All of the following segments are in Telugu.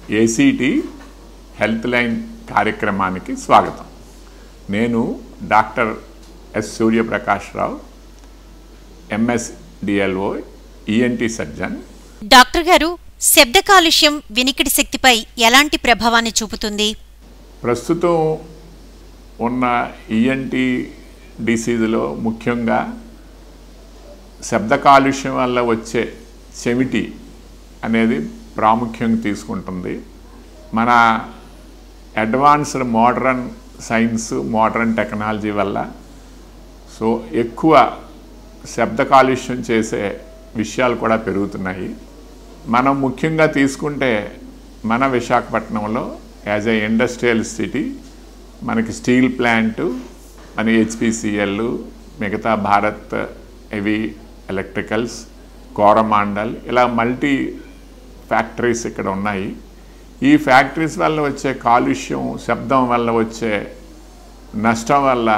ఏసీటీ హెల్త్ లైన్ కార్యక్రమానికి స్వాగతం నేను doctor S Suryaprakash Rao MS DLO ENT surgeon doctor గారు శబ్ద కాలుష్యం వినికిడి శక్తిపై ఎలాంటి ప్రభావాన్ని చూపుతుంది ప్రస్తుతం ఉన్న ఈఎన్టీ డిసీజ్లో ముఖ్యంగా శబ్ద కాలుష్యం వల్ల వచ్చే చెవిటి అనేది ప్రాముఖ్యం తీసుకుంటుంది మన advanced modern science modern technology వల్ల సో ఎక్కువ శబ్ద కాలుష్యం చేసే విషయాలు కూడా పెరుగుతున్నాయి మనం ముఖ్యంగా తీసుకుంటే మన విశాఖపట్నంలో యాజ్ ఏ ఇండస్ట్రియల్ సిటీ మనకి స్టీల్ ప్లాంటు మన హెచ్పిసిఎల్ మిగతా భారత్ హెవీ ఎలక్ట్రికల్స్ కోరమాండల్ ఇలా మల్టీ ఫ్యాక్టరీస్ ఇక్కడ ఉన్నాయి ఈ ఫ్యాక్టరీస్ వల్ల వచ్చే కాలుష్యం శబ్దం వల్ల వచ్చే నష్టం వల్ల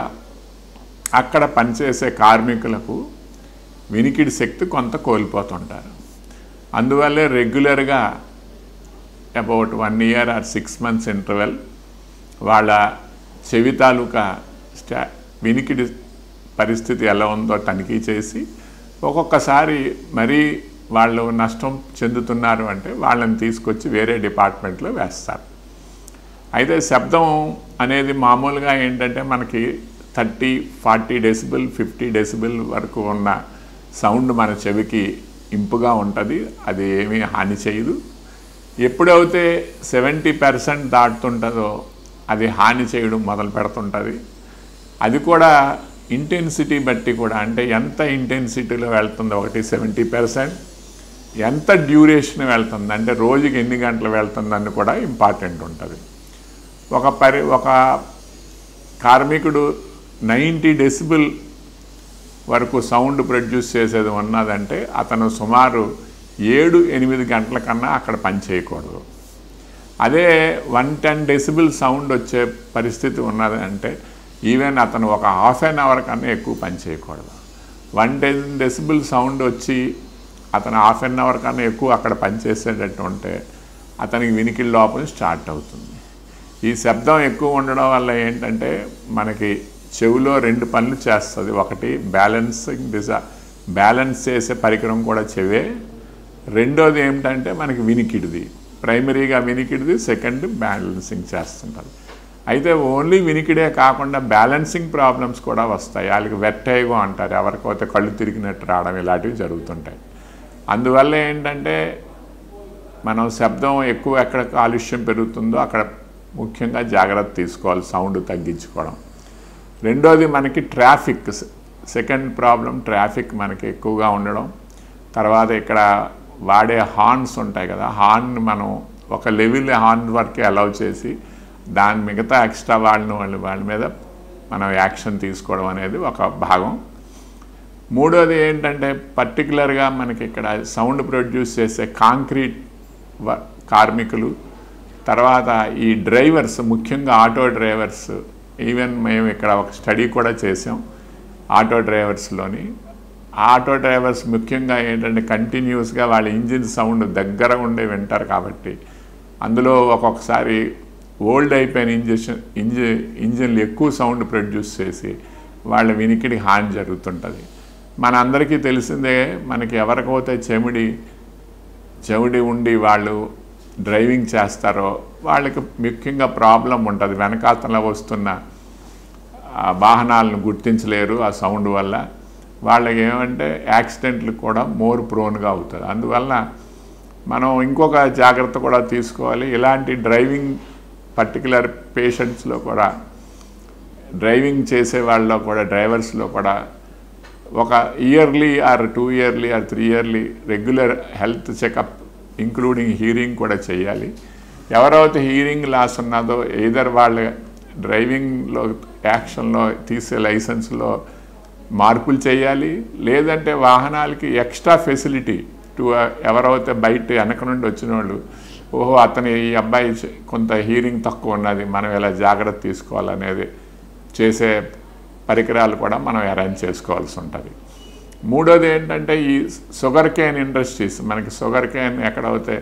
అక్కడ పనిచేసే కార్మికులకు వినికిడి శక్తి కొంత కోల్పోతుంటారు అందువల్లే రెగ్యులర్గా about one year or six months interval వాళ్ళ చెవి తాలూకా స్టా వినికిడి పరిస్థితి ఎలా ఉందో తనిఖీ చేసి ఒక్కొక్కసారి మరీ వాళ్ళు నష్టం చెందుతున్నారు అంటే వాళ్ళని తీసుకొచ్చి వేరే డిపార్ట్మెంట్లో వేస్తారు అయితే శబ్దం అనేది మామూలుగా ఏంటంటే మనకి thirty forty decibel fifty decibel వరకు ఉన్న సౌండ్ మన చెవికి ఇంపుగా ఉంటుంది అది ఏమీ హాని చేయదు ఎప్పుడైతే సెవెంటీ పర్సెంట్ దాటుతుంటుందో అది హాని చేయడం మొదలు పెడుతుంటుంది అది కూడా ఇంటెన్సిటీ బట్టి కూడా అంటే ఎంత ఇంటెన్సిటీలో వెళ్తుందో ఒకటి సెవెంటీ పర్సెంట్ ఎంత డ్యూరేషన్ వెళ్తుంది అంటే రోజుకి ఎన్ని గంటలు వెళ్తుందని కూడా ఇంపార్టెంట్ ఉంటుంది ఒక పరి ఒక కార్మికుడు నైంటీ డెసిబుల్ వరకు సౌండ్ ప్రొడ్యూస్ చేసేది ఉన్నదంటే అతను సుమారు ఏడు ఎనిమిది గంటల కన్నా అక్కడ పని చేయకూడదు అదే వన్ టెన్ డెసిబుల్ సౌండ్ వచ్చే పరిస్థితి ఉన్నది అంటే ఈవెన్ అతను ఒక హాఫ్ అన్ అవర్ కన్నా ఎక్కువ పని చేయకూడదు వన్ టెన్ డెసిబుల్ సౌండ్ వచ్చి అతను హాఫ్ అన్ అవర్ కన్నా ఎక్కువ అక్కడ పని చేసేటట్టు ఉంటే అతనికి వినికిడి లోపల స్టార్ట్ అవుతుంది ఈ శబ్దం ఎక్కువ ఉండడం వల్ల ఏంటంటే మనకి చెవిలో రెండు పనులు చేస్తుంది ఒకటి బ్యాలెన్సింగ్ డిజా బ్యాలెన్స్ చేసే పరికరం కూడా చెవే రెండోది ఏమిటంటే మనకి వినికిడిది ప్రైమరీగా వినికిడిది సెకండ్ బ్యాలెన్సింగ్ చేస్తుంటుంది అయితే ఓన్లీ వినికిడే కాకుండా బ్యాలెన్సింగ్ ప్రాబ్లమ్స్ కూడా వస్తాయి వాళ్ళకి వెట్టేగో అంటారు ఎవరికైతే కళ్ళు తిరిగినట్టు రావడం ఇలాంటివి జరుగుతుంటాయి అందువల్ల ఏంటంటే మనం శబ్దం ఎక్కువ ఎక్కడ కాలుష్యం పెరుగుతుందో అక్కడ ముఖ్యంగా జాగ్రత్త తీసుకోవాలి సౌండ్ తగ్గించుకోవడం రెండోది మనకి ట్రాఫిక్ సెకండ్ ప్రాబ్లం ట్రాఫిక్ మనకి ఎక్కువగా ఉండడం తర్వాత ఇక్కడ వాడే హార్న్స్ ఉంటాయి కదా హార్న్ మనం ఒక లెవెల్ హార్న్ వరకే అలౌ చేసి దాని మిగతా ఎక్స్ట్రా వాడిన వాళ్ళ వాళ్ళ మీద మనం యాక్షన్ తీసుకోవడం అనేది ఒక భాగం మూడోది ఏంటంటే పర్టికులర్గా మనకి ఇక్కడ సౌండ్ ప్రొడ్యూస్ చేసే కాంక్రీట్ వ- కార్మికులు తర్వాత ఈ డ్రైవర్స్ ముఖ్యంగా ఆటో డ్రైవర్స్ ఈవెన్ మేము ఇక్కడ ఒక స్టడీ కూడా చేసాం ఆటో డ్రైవర్స్లోని ఆటో డ్రైవర్స్ ముఖ్యంగా ఏంటంటే కంటిన్యూస్గా వాళ్ళ ఇంజిన్ సౌండ్ దగ్గర ఉండే వింటారు కాబట్టి అందులో ఒక్కొక్కసారి ఓల్డ్ అయిపోయిన ఇంజక్షన్ ఇంజి ఇంజిన్లు ఎక్కువ సౌండ్ ప్రొడ్యూస్ చేసి వాళ్ళ వినికిడి హాని జరుగుతుంటుంది మన అందరికీ తెలిసిందే మనకి ఎవరికైతే చెమిడి చెవిడి ఉండి వాళ్ళు డ్రైవింగ్ చేస్తారో వాళ్ళకి ముఖ్యంగా ప్రాబ్లం ఉంటుంది వెనకాతల వస్తున్న ఆ వాహనాలను గుర్తించలేరు ఆ సౌండ్ వల్ల వాళ్ళకి ఏమంటే యాక్సిడెంట్లు కూడా మోర్ ప్రోన్గా అవుతుంది అందువల్ల మనం ఇంకొక జాగ్రత్త కూడా తీసుకోవాలి ఇలాంటి డ్రైవింగ్ పర్టికులర్ పేషెంట్స్లో కూడా డ్రైవింగ్ చేసే వాళ్ళలో కూడా డ్రైవర్స్లో కూడా ఒక yearly or two yearly or three yearly regular health checkup including hearing కూడా చేయాలి ఎవరైతే హీరింగ్ లాస్ ఉన్నదో ఏదర్ వాళ్ళ డ్రైవింగ్లో యాక్షన్లో తీసే లైసెన్స్లో మార్పులు చేయాలి లేదంటే వాహనాలకి ఎక్స్ట్రా ఫెసిలిటీ టు ఎవరైతే బయట వెనక నుండి వచ్చిన వాళ్ళు ఓహో అతని ఈ అబ్బాయి చ- కొంత హీరింగ్ తక్కువ ఉన్నది మనం ఎలా జాగ్రత్త తీసుకోవాలనేది చేసే పరికరాలు కూడా మనం అరేంజ్ చేసుకోవాల్సి ఉంటుంది మూడోది ఏంటంటే ఈ షుగర్ కేన్ ఇండస్ట్రీస్ మనకి షుగర్ కేన్ ఎక్కడైతే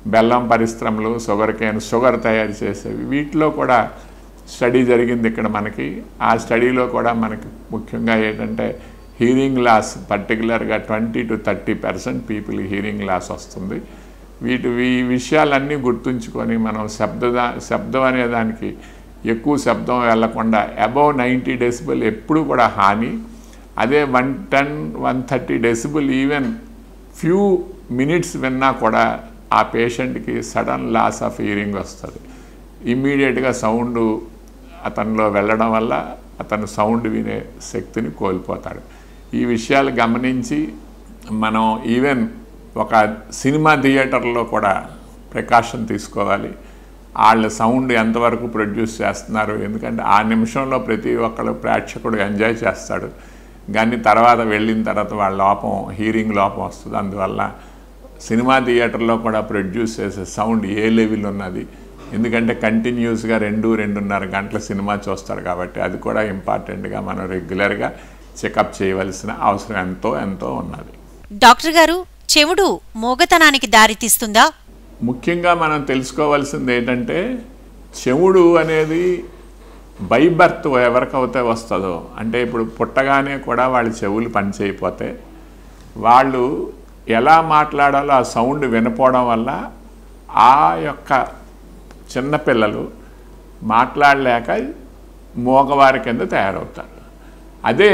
బెల్లం పరిశ్రమలు షుగర్ కేన్ షుగర్ తయారు చేసేవి వీటిలో కూడా స్టడీ జరిగింది ఇక్కడ మనకి ఆ స్టడీలో కూడా మనకి ముఖ్యంగా ఏంటంటే హీరింగ్ లాస్ పర్టికులర్గా twenty to thirty percent people hearing loss వస్తుంది వీటి ఈ విషయాలన్నీ గుర్తుంచుకొని మనం శబ్ద శబ్దం అనే దానికి ఎక్కువ శబ్దం వెళ్లకుండా అబౌవ్ నైంటీ డెసిబుల్ ఎప్పుడు కూడా హాని అదే one ten one thirty decibel even few minutes విన్నా కూడా ఆ పేషెంట్కి సడన్ లాస్ ఆఫ్ హియరింగ్ వస్తుంది ఇమ్మీడియట్గా సౌండ్ అతనిలో వెళ్ళడం వల్ల అతను సౌండ్ వినే శక్తిని కోల్పోతాడు ఈ విషయాలు గమనించి మనం ఈవెన్ ఒక సినిమా థియేటర్లో కూడా ప్రికాషన్ తీసుకోవాలి వాళ్ళ సౌండ్ ఎంతవరకు ప్రొడ్యూస్ చేస్తున్నారు ఎందుకంటే ఆ నిమిషంలో ప్రతి ఒక్కరు ప్రేక్షకుడు ఎంజాయ్ చేస్తాడు కానీ తర్వాత వెళ్ళిన తర్వాత వాళ్ళ లోపం హీరింగ్ లోపం వస్తుంది అందువల్ల సినిమా థియేటర్లో కూడా ప్రొడ్యూస్ చేసే సౌండ్ ఏ లెవెల్ ఉన్నది ఎందుకంటే కంటిన్యూస్గా రెండు రెండున్నర గంటల సినిమా చూస్తారు కాబట్టి అది కూడా ఇంపార్టెంట్గా మనం రెగ్యులర్గా చెకప్ చేయవలసిన అవసరం ఎంతో ఎంతో ఉన్నది డాక్టర్ గారు చెవుడు మూగతనానికి దారితీస్తుందా ముఖ్యంగా మనం తెలుసుకోవాల్సింది ఏంటంటే చెవుడు అనేది బై బర్త్ ఎవరికైతే వస్తుందో అంటే ఇప్పుడు పుట్టగానే కూడా వాళ్ళ చెవులు పనిచేయపోతే వాళ్ళు ఎలా మాట్లాడాలో ఆ సౌండ్ వినపోవడం వల్ల ఆ యొక్క చిన్నపిల్లలు మాట్లాడలేక మోగవారి కింద తయారవుతారు అదే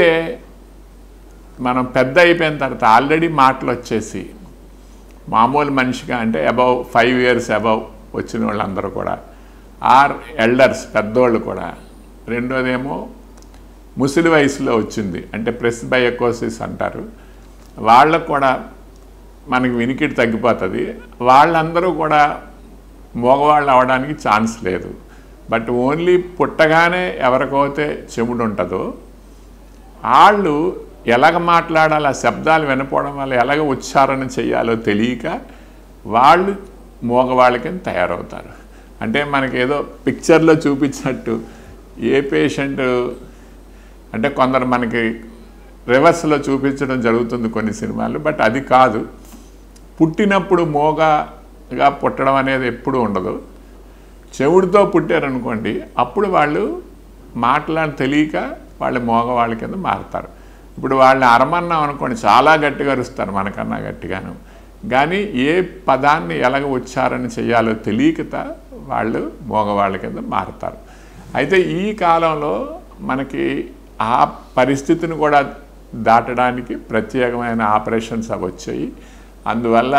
మనం పెద్ద అయిపోయిన తర్వాత ఆల్రెడీ మాటలు వచ్చేసి మామూలు మనిషిగా అంటే అబౌవ్ ఫైవ్ ఇయర్స్ అబౌవ్ వచ్చిన వాళ్ళందరూ కూడా ఆర్ ఎల్డర్స్ పెద్దోళ్ళు కూడా రెండోదేమో ముసలి వయసులో వచ్చింది అంటే ప్రెస్ బయోకోసిస్ అంటారు వాళ్ళకు కూడా మనకి వినికిడి తగ్గిపోతుంది వాళ్ళందరూ కూడా మగవాళ్ళు అవడానికి ఛాన్స్ లేదు బట్ ఓన్లీ పుట్టగానే ఎవరికైతే చెవుడు ఉంటుందో వాళ్ళు ఎలాగ మాట్లాడాలి ఆ శబ్దాలు వినపోవడం వల్ల ఎలాగ ఉచ్చారణ చేయాలో తెలియక వాళ్ళు మోగవాళ్ళకి తయారవుతారు అంటే మనకి ఏదో పిక్చర్లో చూపించినట్టు ఏ పేషెంట్ అంటే కొందరు మనకి రివర్స్లో చూపించడం జరుగుతుంది కొన్ని సినిమాలు బట్ అది కాదు పుట్టినప్పుడు మోగగా పుట్టడం అనేది ఎప్పుడూ ఉండదు చెవుడితో పుట్టారనుకోండి అప్పుడు వాళ్ళు మాట్లాడి తెలియక వాళ్ళు మోగవాళ్ళ కింద మారుతారు ఇప్పుడు వాళ్ళని అరమన్నాం అనుకోండి చాలా గట్టిగా అరుస్తారు మనకన్నా గట్టిగాను కానీ ఏ పదాన్ని ఎలాగ ఉచ్చారణ చేయాలో తెలియకత వాళ్ళు మోగవాళ్ళ కింద మారుతారు అయితే ఈ కాలంలో మనకి ఆ పరిస్థితిని కూడా దాటడానికి ప్రత్యేకమైన ఆపరేషన్స్ అవి వచ్చాయి అందువల్ల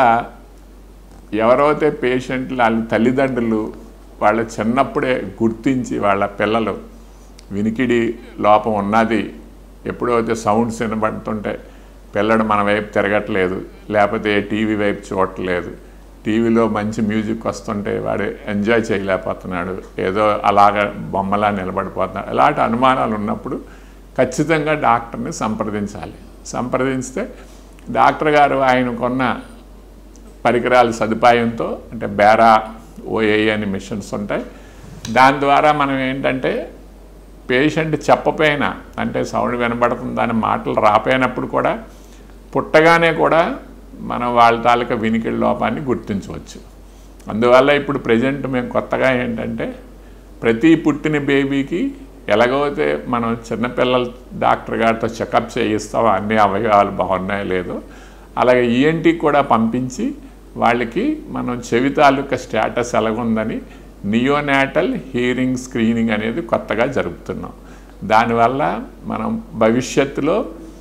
ఎవరైతే పేషెంట్లు వాళ్ళ తల్లిదండ్రులు వాళ్ళ చిన్నప్పుడే గుర్తించి వాళ్ళ పిల్లలు వినికిడి లోపం ఉన్నది ఎప్పుడైతే సౌండ్స్ వినబడుతుంటే పిల్లడు మన వైపు తిరగట్లేదు లేకపోతే టీవీ వైపు చూడట్లేదు టీవీలో మంచి మ్యూజిక్ వస్తుంటే వాడు ఎంజాయ్ చేయలేకపోతున్నాడు ఏదో అలాగ బొమ్మలా నిలబడిపోతున్నాడు ఇలాంటి అనుమానాలు ఉన్నప్పుడు ఖచ్చితంగా డాక్టర్ని సంప్రదించాలి సంప్రదించితే డాక్టర్ గారు ఆయనకున్న పరికరాల సదుపాయంతో అంటే బేరా ఓఏ అని మిషన్స్ ఉంటాయి దాని ద్వారా మనం ఏంటంటే పేషెంట్ చెప్పపోయినా అంటే సౌండ్ వినబడుతుంది అని మాటలు రాపోయినప్పుడు కూడా పుట్టగానే కూడా మనం వాళ్ళ తాలూకా వినికిడి లోపాన్ని గుర్తించవచ్చు అందువల్ల ఇప్పుడు ప్రజెంట్ మేము కొత్తగా ఏంటంటే ప్రతి పుట్టిన బేబీకి ఎలాగైతే మనం చిన్నపిల్లల డాక్టర్ గారితో చెకప్ చేయిస్తామో అన్ని అవయవాలు బాగున్నాయో లేదో అలాగే ఈఎన్టీ కూడా పంపించి వాళ్ళకి మనం చెవి తాలూకా స్టేటస్ ఎలాగుందని నియోనాటల్ హీరింగ్ స్క్రీనింగ్ అనేది కొత్తగా జరుపుతున్నాం దానివల్ల మనం భవిష్యత్తులో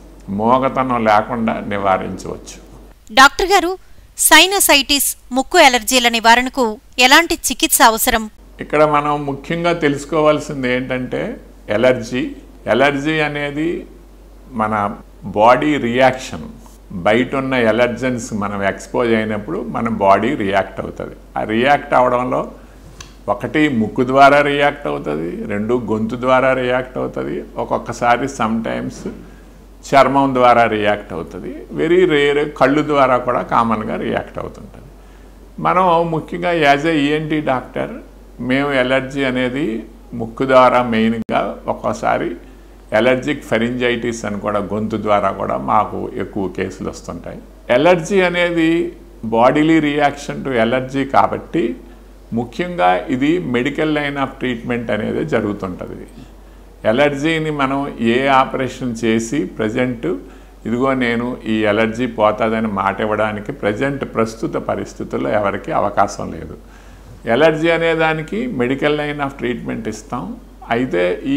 మోగతనం లేకుండా నివారించవచ్చు డాక్టర్ గారు సైనసైటిస్ ముక్కు ఎలర్జీల నివారణకు ఎలాంటి చికిత్స అవసరం ఇక్కడ మనం ముఖ్యంగా తెలుసుకోవాల్సింది ఏంటంటే ఎలర్జీ ఎలర్జీ అనేది మన బాడీ రియాక్షన్ బయట ఉన్న ఎలర్జన్స్ మనం ఎక్స్పోజ్ అయినప్పుడు మన బాడీ రియాక్ట్ అవుతుంది ఆ రియాక్ట్ అవడంలో ఒకటి ముక్కు ద్వారా రియాక్ట్ అవుతుంది రెండు గొంతు ద్వారా రియాక్ట్ అవుతుంది ఒక్కొక్కసారి సమ్ టైమ్స్ చర్మం ద్వారా రియాక్ట్ అవుతుంది వెరీ రేర్ కళ్ళు ద్వారా కూడా కామన్గా రియాక్ట్ అవుతుంటుంది మనం ముఖ్యంగా యాజ్ ఏ ఈఎన్టీ డాక్టర్ మేము ఎలర్జీ అనేది ముక్కు ద్వారా మెయిన్గా ఒక్కోసారి ఎలర్జిక్ ఫెరింజైటిస్ అని కూడా గొంతు ద్వారా కూడా మాకు ఎక్కువ కేసులు వస్తుంటాయి ఎలర్జీ అనేది బాడీలీ రియాక్షన్ టు ఎలర్జీ కాబట్టి ముఖ్యంగా ఇది మెడికల్ లైన్ ఆఫ్ ట్రీట్మెంట్ అనేది జరుగుతుంటుంది ఎలర్జీని మనం ఏ ఆపరేషన్ చేసి ప్రజెంట్ ఇదిగో నేను ఈ ఎలర్జీ పోతుందని మాట ఇవ్వడానికి ప్రజెంట్ ప్రస్తుత పరిస్థితుల్లో ఎవరికి అవకాశం లేదు ఎలర్జీ అనే దానికి మెడికల్ లైన్ ఆఫ్ ట్రీట్మెంట్ ఇస్తాం అయితే ఈ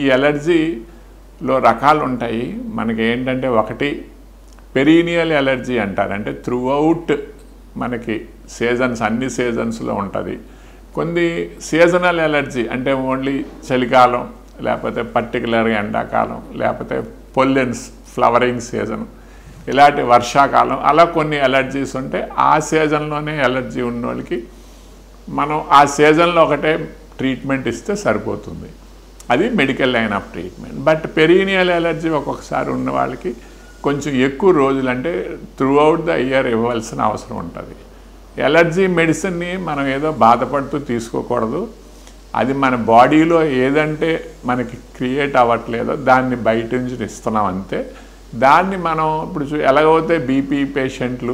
ఎలర్జీలో రకాలు ఉంటాయి మనకి ఏంటంటే ఒకటి పెరీనియల్ ఎలర్జీ అంటారు అంటే త్రూ అవుట్ మనకి సీజన్స్ అన్ని సీజన్స్లో ఉంటుంది కొన్ని సీజనల్ ఎలర్జీ అంటే ఓన్లీ చలికాలం లేకపోతే పర్టికులర్గా ఎండాకాలం లేకపోతే పొల్లెన్స్ ఫ్లవరింగ్ సీజన్ ఇలాంటి వర్షాకాలం అలా కొన్ని ఎలర్జీస్ ఉంటే ఆ సీజన్లోనే ఎలర్జీ ఉన్న వాళ్ళకి మనం ఆ సీజన్లో ఒకటే ట్రీట్మెంట్ ఇస్తే సరిపోతుంది అది medical line of treatment but perennial allergy ఒక్కొక్కసారి ఉన్న వాళ్ళకి కొంచెం ఎక్కువ రోజులు అంటే త్రూ అవుట్ ద ఇయర్ ఇవ్వాల్సిన అవసరం ఉంటుంది ఎలర్జీ మెడిసిన్ని మనం ఏదో బాధపడుతూ తీసుకోకూడదు అది మన బాడీలో ఏదంటే మనకి క్రియేట్ అవ్వట్లేదో దాన్ని బయట నుంచి ఇస్తున్నాం అంతే దాన్ని మనం ఇప్పుడు చూ- ఎలాగైతే బీపీ పేషెంట్లు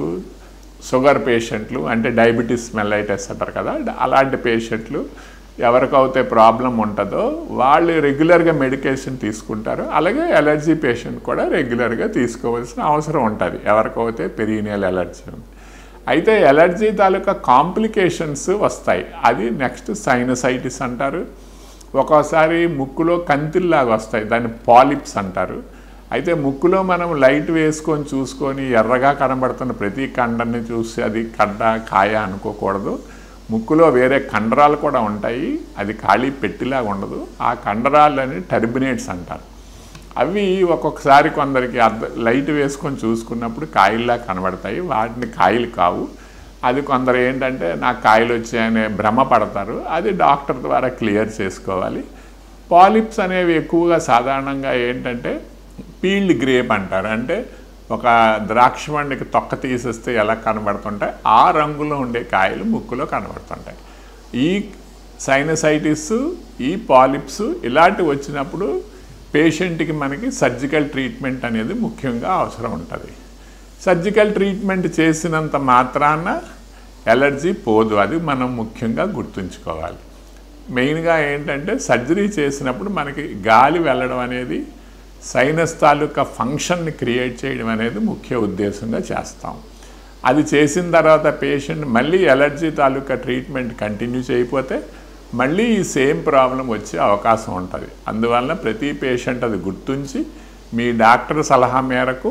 షుగర్ పేషెంట్లు అంటే డయాబెటీస్ మెల్లైటస్ అంటారు కదా అలాంటి పేషెంట్లు ఎవరికైతే ప్రాబ్లం ఉంటుందో వాళ్ళు రెగ్యులర్గా మెడికేషన్ తీసుకుంటారు అలాగే ఎలర్జీ పేషెంట్ కూడా రెగ్యులర్గా తీసుకోవాల్సిన అవసరం ఉంటుంది ఎవరికైతే పెరీనియల్ ఎలర్జీ ఉంది అయితే ఎలర్జీ తాలూకా కాంప్లికేషన్స్ వస్తాయి అది నెక్స్ట్ సైనసైటిస్ అంటారు ఒక్కోసారి ముక్కులో కంతిల్లాగా వస్తాయి దాన్ని పాలిప్స్ అంటారు అయితే ముక్కులో మనం లైట్ వేసుకొని చూసుకొని ఎర్రగా కనబడుతున్న ప్రతి కండని చూసి అది కడ్డ కాయ అనుకోకూడదు ముక్కులో వేరే కండరాలు కూడా ఉంటాయి అది ఖాళీ పెట్టిలాగా ఉండదు ఆ కండరాలని టర్బినేట్స్ అంటారు అవి ఒక్కొక్కసారి కొందరికి అర్ధ లైట్ వేసుకొని చూసుకున్నప్పుడు కాయల్లా కనబడతాయి వాటిని కాయలు కావు అది కొందరు ఏంటంటే నాకు కాయలు వచ్చాయనే భ్రమ పడతారు అది డాక్టర్ ద్వారా క్లియర్ చేసుకోవాలి పాలిప్స్ అనేవి ఎక్కువగా సాధారణంగా ఏంటంటే పీల్డ్ గ్రేప్ అంటారు అంటే ఒక ద్రాక్ష పండుకి తొక్క తీసేస్తే ఎలా కనబడుతుంటాయి ఆ రంగులో ఉండే కాయలు ముక్కులో కనబడుతుంటాయి ఈ సైనసైటిస్ ఈ పాలిప్స్ ఇలాంటివి వచ్చినప్పుడు పేషెంట్కి మనకి సర్జికల్ ట్రీట్మెంట్ అనేది ముఖ్యంగా అవసరం ఉంటుంది సర్జికల్ ట్రీట్మెంట్ చేసినంత మాత్రాన ఎలర్జీ పోదు అది మనం ముఖ్యంగా గుర్తుంచుకోవాలి మెయిన్గా ఏంటంటే సర్జరీ చేసినప్పుడు మనకి గాలి వెళ్ళడం అనేది సైనస్ తాలూకా ఫంక్షన్ని క్రియేట్ చేయడం అనేది ముఖ్య ఉద్దేశంగా చేస్తాం అది చేసిన తర్వాత పేషెంట్ మళ్ళీ ఎలర్జీ తాలూకా ట్రీట్మెంట్ కంటిన్యూ చేయకపోతే మళ్ళీ ఈ సేమ్ ప్రాబ్లం వచ్చే అవకాశం ఉంటుంది అందువలన ప్రతి పేషెంట్ అది గుర్తుంచి మీ డాక్టర్ సలహా మేరకు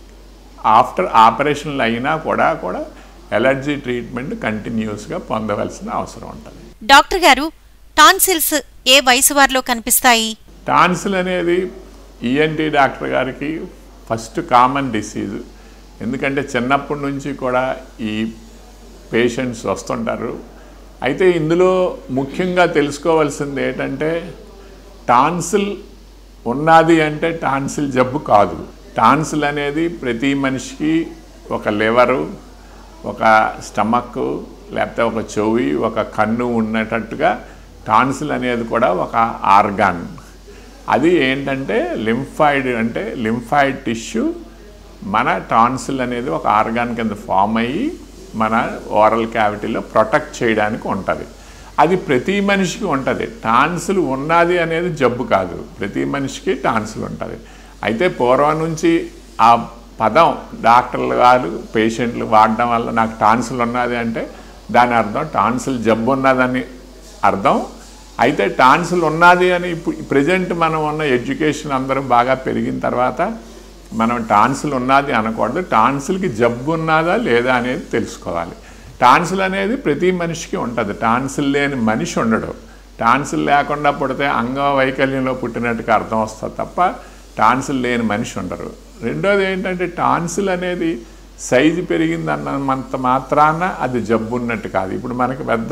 ఆఫ్టర్ ఆపరేషన్లు అయినా కూడా కూడా ఎలర్జీ ట్రీట్మెంట్ కంటిన్యూస్గా పొందవలసిన అవసరం ఉంటుంది డాక్టర్ గారు టాన్సిల్స్ ఏ వయసు వారిలో కనిపిస్తాయి టాన్సిల్ అనేది ఈఎన్టీ డాక్టర్ గారికి ఫస్ట్ కామన్ డిసీజ్ ఎందుకంటే చిన్నప్పటి నుంచి కూడా ఈ పేషెంట్స్ వస్తుంటారు అయితే ఇందులో ముఖ్యంగా తెలుసుకోవాల్సింది ఏంటంటే టాన్సిల్ ఉన్నది అంటే టాన్సిల్ జబ్బు కాదు టాన్సిల్ అనేది ప్రతి మనిషికి ఒక లివరు ఒక స్టమక్ లేకపోతే ఒక చెవి ఒక కన్ను ఉన్నట్టుగా టాన్సిల్ అనేది కూడా ఒక ఆర్గాన్ అది ఏంటంటే లింఫాయిడ్ అంటే లింఫాయిడ్ టిష్యూ మన టాన్సిల్ అనేది ఒక ఆర్గాన్ కింద ఫామ్ అయ్యి మన ఓరల్ క్యావిటీలో ప్రొటెక్ట్ చేయడానికి ఉంటుంది అది ప్రతి మనిషికి ఉంటుంది టాన్సిల్ ఉన్నది అనేది జబ్బు కాదు ప్రతి మనిషికి టాన్సిల్ ఉంటుంది అయితే పూర్వం నుంచి ఆ పదం డాక్టర్లు వాళ్ళు పేషెంట్లు వాడడం వల్ల నాకు టాన్సిల్ ఉన్నది అంటే దాని అర్థం టాన్సిల్ జబ్బు ఉన్నదని అర్థం అయితే టాన్సిల్ ఉన్నది అని ఇప్పుడు ప్రజెంట్ మనం ఉన్న ఎడ్యుకేషన్ అందరూ బాగా పెరిగిన తర్వాత మనం టాన్సిల్ ఉన్నది అనకూడదు టాన్సిల్కి జబ్బు ఉన్నదా లేదా అనేది తెలుసుకోవాలి టాన్సిల్ అనేది ప్రతి మనిషికి ఉంటుంది టాన్సిల్ లేని మనిషి ఉండడు టాన్సిల్ లేకుండా పుడితే అంగవైకల్యంలో పుట్టినట్టుగా అర్థం వస్తుంది తప్ప టాన్సిల్ లేని మనిషి ఉండరు రెండోది ఏంటంటే టాన్సిల్ అనేది సైజు పెరిగిందన్నంత మాత్రాన అది జబ్బు ఉన్నట్టు కాదు ఇప్పుడు మనకి పెద్ద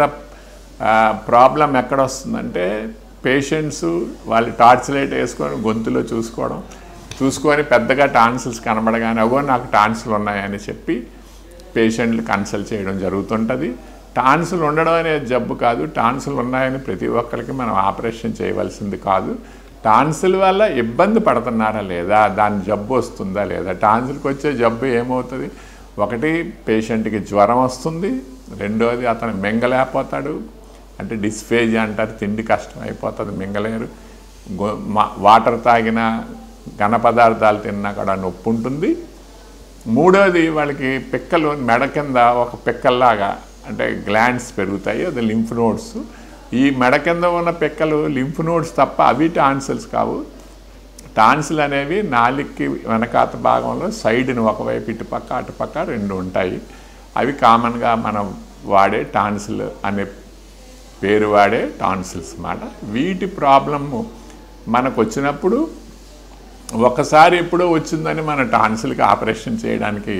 ప్రాబ్లం ఎక్కడ వస్తుందంటే పేషెంట్స్ వాళ్ళు టార్చ్ లైట్ వేసుకొని గొంతులో చూసుకోవడం చూసుకొని పెద్దగా టాన్సిల్స్ కనబడగానే అగో నాకు టాన్సిల్ ఉన్నాయని చెప్పి పేషెంట్లు కన్సల్ట్ చేయడం జరుగుతుంటుంది టాన్సిల్ ఉండడం అనేది జబ్బు కాదు టాన్సిల్ ఉన్నాయని ప్రతి ఒక్కరికి మనం ఆపరేషన్ చేయవలసింది కాదు టాన్సిల్ వల్ల ఇబ్బంది పడుతున్నారా లేదా దాని జబ్బు వస్తుందా లేదా టాన్సిల్కి వచ్చే జబ్బు ఏమవుతుంది ఒకటి పేషెంట్కి జ్వరం వస్తుంది రెండోది అతను మింగలేకపోతాడు అంటే డిస్ఫేజ్ అంటారు తిండి కష్టం అయిపోతుంది మింగలేరు గో- మా- వాటర్ తాగినా ఘన పదార్థాలు తిన్నా కూడా నొప్పి ఉంటుంది మూడోది వాళ్ళకి పిక్కలు మెడ కింద ఒక పిక్కల్లాగా అంటే గ్లాండ్స్ పెరుగుతాయి అది లింఫ్ నోడ్స్ ఈ మెడ కింద ఉన్న పిక్కలు లింఫ్ నోడ్స్ తప్ప అవి టాన్సిల్స్ కావు టాన్సిల్ అనేవి నాలిక్కి వెనకాత భాగంలో సైడ్ని ఒకవైపు ఇటుపక్క అటుపక్క రెండు ఉంటాయి అవి కామన్గా మనం వాడే టాన్సిల్ అనే పేరు వాడే టాన్సిల్స్ అన్నమాట వీటి ప్రాబ్లము మనకు వచ్చినప్పుడు ఒకసారి ఎప్పుడో వచ్చిందని మన టాన్సిల్కి ఆపరేషన్ చేయడానికి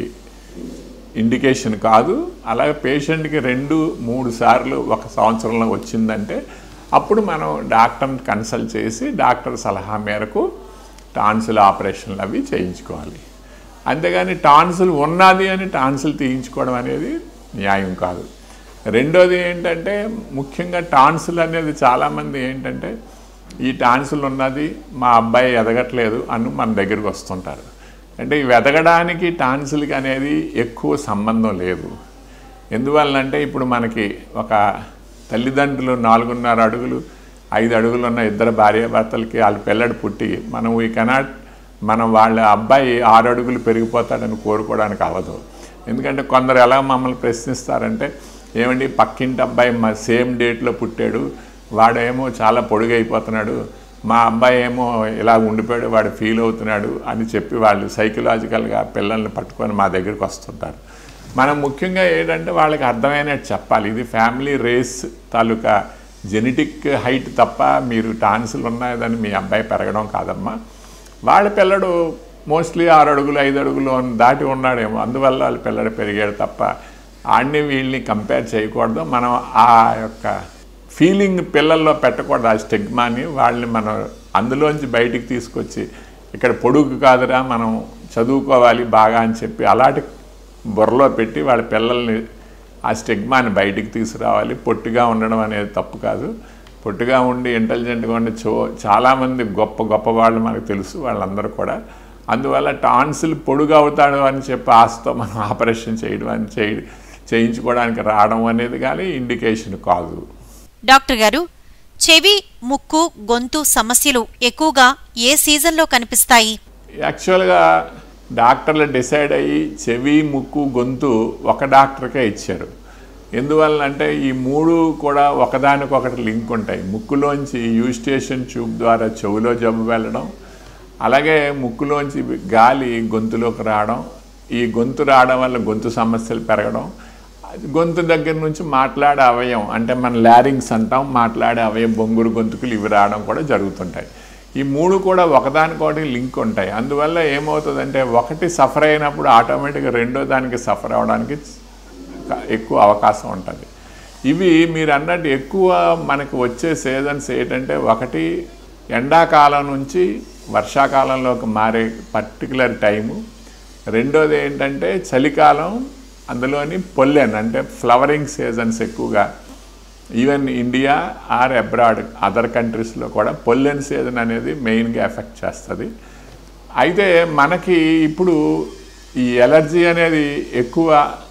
ఇండికేషన్ కాదు అలాగే పేషెంట్కి రెండు మూడు సార్లు ఒక సంవత్సరంలో వచ్చిందంటే అప్పుడు మనం డాక్టర్ని కన్సల్ట్ చేసి డాక్టర్ సలహా మేరకు టాన్సిల్ ఆపరేషన్లు అవి చేయించుకోవాలి అంతేగాని టాన్సిల్ ఉన్నది అని టాన్సిల్ తీయించుకోవడం అనేది న్యాయం కాదు రెండోది ఏంటంటే ముఖ్యంగా టాన్సిల్ అనేది చాలామంది ఏంటంటే ఈ టాన్సిల్ ఉన్నది మా అబ్బాయి ఎదగట్లేదు అని మన దగ్గరికి వస్తుంటారు అంటే ఈ ఎదగడానికి టాన్సిల్కి అనేది ఎక్కువ సంబంధం లేదు ఎందువల్లంటే ఇప్పుడు మనకి ఒక తల్లిదండ్రులు నాలుగున్నర అడుగులు ఐదు అడుగులు ఉన్న ఇద్దరు భార్యాభర్తలకి వాళ్ళ పిల్లడు పుట్టి మనం ఈ కెనాట్ మనం వాళ్ళ అబ్బాయి ఆరు అడుగులు పెరిగిపోతాడని కోరుకోవడానికి అవ్వదు ఎందుకంటే కొందరు ఎలా మమ్మల్ని ప్రశ్నిస్తారంటే ఏమండి పక్కింటి అబ్బాయి మా సేమ్ డేట్లో పుట్టాడు వాడేమో చాలా పొడుగైపోతున్నాడు మా అబ్బాయి ఏమో ఇలా ఉండిపోయాడు వాడు ఫీల్ అవుతున్నాడు అని చెప్పి వాళ్ళు సైకలాజికల్గా పిల్లల్ని పట్టుకొని మా దగ్గరికి వస్తుంటారు మనం ముఖ్యంగా ఏంటంటే వాళ్ళకి అర్థమైనట్టు చెప్పాలి ఇది ఫ్యామిలీ రేస్ తాలూకా జెనెటిక్ హైట్ తప్ప మీరు టాన్సులు ఉన్నాయని మీ అబ్బాయి పెరగడం కాదమ్మా వాళ్ళ పిల్లడు మోస్ట్లీ ఆరు అడుగులు ఐదు అడుగులు దాటి ఉన్నాడేమో అందువల్ల వాళ్ళ పిల్లడు పెరిగాడు తప్ప ఆడిని వీళ్ళని కంపేర్ చేయకూడదు మనం ఆ యొక్క ఫీలింగ్ పిల్లల్లో పెట్టకూడదు ఆ స్టిగ్మాని వాళ్ళని మనం అందులోంచి బయటికి తీసుకొచ్చి ఇక్కడ పొడుగు కాదురా మనం చదువుకోవాలి బాగా అని చెప్పి అలాంటి బుర్రలో పెట్టి వాళ్ళ పిల్లల్ని ఆ స్టిగ్మాని బయటికి తీసుకురావాలి పొట్టిగా ఉండడం అనేది తప్పు కాదు పొట్టిగా ఉండి ఇంటెలిజెంట్గా ఉండి చో చాలామంది గొప్ప గొప్ప వాళ్ళు మనకు తెలుసు వాళ్ళందరూ కూడా అందువల్ల టాన్సిల్ పొడుగు అవుతాడు అని చెప్పి ఆశతో మనం ఆపరేషన్ చేయడం అని చేయ చేయించుకోవడానికి రావడం అనేది కానీ ఇండికేషన్ కాదు డాక్టర్ గారు చెవి ముక్కు గొంతు సమస్యలు ఎక్కువగా ఏ సీజన్లో కనిపిస్తాయి యాక్చువల్గా డాక్టర్లు డిసైడ్ అయ్యి చెవి ముక్కు గొంతు ఒక డాక్టర్కే ఇచ్చారు ఎందువల్ల అంటే ఈ మూడు కూడా ఒకదానికొకటి లింక్ ఉంటాయి ముక్కులోంచి యూస్టేషన్ ట్యూబ్ ద్వారా చెవిలో జబ్బు వెళ్ళడం అలాగే ముక్కులోంచి గాలి గొంతులోకి రావడం ఈ గొంతు రావడం వల్ల గొంతు సమస్యలు పెరగడం గొంతు దగ్గర నుంచి మాట్లాడే అవయం అంటే మన లారింగ్స్ అంటాం మాట్లాడే అవయం బొంగురు గొంతుకులు ఇవి రావడం కూడా జరుగుతుంటాయి ఈ మూడు కూడా ఒకదానికొకటి లింక్ ఉంటాయి అందువల్ల ఏమవుతుందంటే ఒకటి సఫర్ అయినప్పుడు ఆటోమేటిక్గా రెండో దానికి సఫర్ అవడానికి ఎక్కువ అవకాశం ఉంటుంది ఇవి మీరు అన్నట్టు ఎక్కువ మనకు వచ్చే సీజన్స్ ఏంటంటే ఒకటి ఎండాకాలం నుంచి వర్షాకాలంలోకి మారే పర్టికులర్ టైము రెండోది ఏంటంటే చలికాలం అందులోని పొల్లెన్ అంటే ఫ్లవరింగ్ సీజన్స్ ఎక్కువగా even India or abroad other కంట్రీస్లో కూడా పొల్లెన్ సీజన్ అనేది మెయిన్గా ఎఫెక్ట్ చేస్తుంది అయితే మనకి ఇప్పుడు ఈ ఎలర్జీ అనేది ఎక్కువ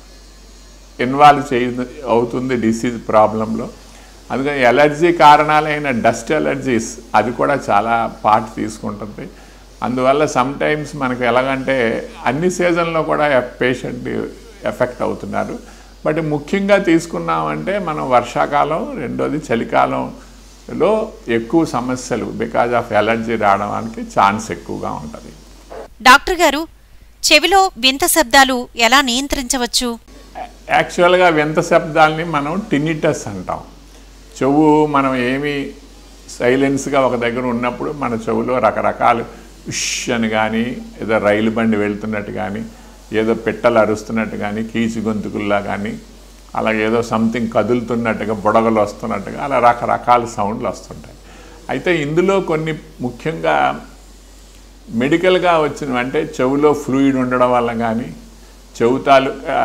ఇన్వాల్వ్ చేయ అవుతుంది డిసీజ్ ప్రాబ్లంలో అందుకని ఎలర్జీ కారణాలైన డస్ట్ ఎలర్జీస్ అది కూడా చాలా పార్ట్ తీసుకుంటుంది అందువల్ల సమ్ టైమ్స్ మనకు ఎలాగంటే అన్ని సీజన్లో కూడా పేషెంట్ ఎఫెక్ట్ అవుతున్నారు బట్ ముఖ్యంగా తీసుకున్నామంటే మనం వర్షాకాలం రెండోది చలికాలంలో ఎక్కువ సమస్యలు బికాజ్ ఆఫ్ ఎలర్జీ రావడానికి ఛాన్స్ ఎక్కువగా ఉంటుంది డాక్టర్ గారు చెవిలో వింత శబ్దాలు ఎలా నియంత్రించవచ్చు యాక్చువల్గా వింత శబ్దాల్ని మనం టినిటస్ అంటాం చెవు మనం ఏమి సైలెన్స్గా ఒక దగ్గర ఉన్నప్పుడు మన చెవులో రకరకాలు ఉష్ అని కానీ ఏదో రైలు బండి వెళ్తున్నట్టు కానీ ఏదో పిట్టలు అరుస్తున్నట్టు కానీ కీచు గొంతుకుల్లా కానీ అలా ఏదో సంథింగ్ కదులుతున్నట్టుగా బుడగలు వస్తున్నట్టుగా అలా రకరకాల సౌండ్లు వస్తుంటాయి అయితే ఇందులో కొన్ని ముఖ్యంగా మెడికల్గా వచ్చినవి అంటే చెవులో ఫ్లూయిడ్ ఉండడం వల్ల కానీ చెవు తాలూకా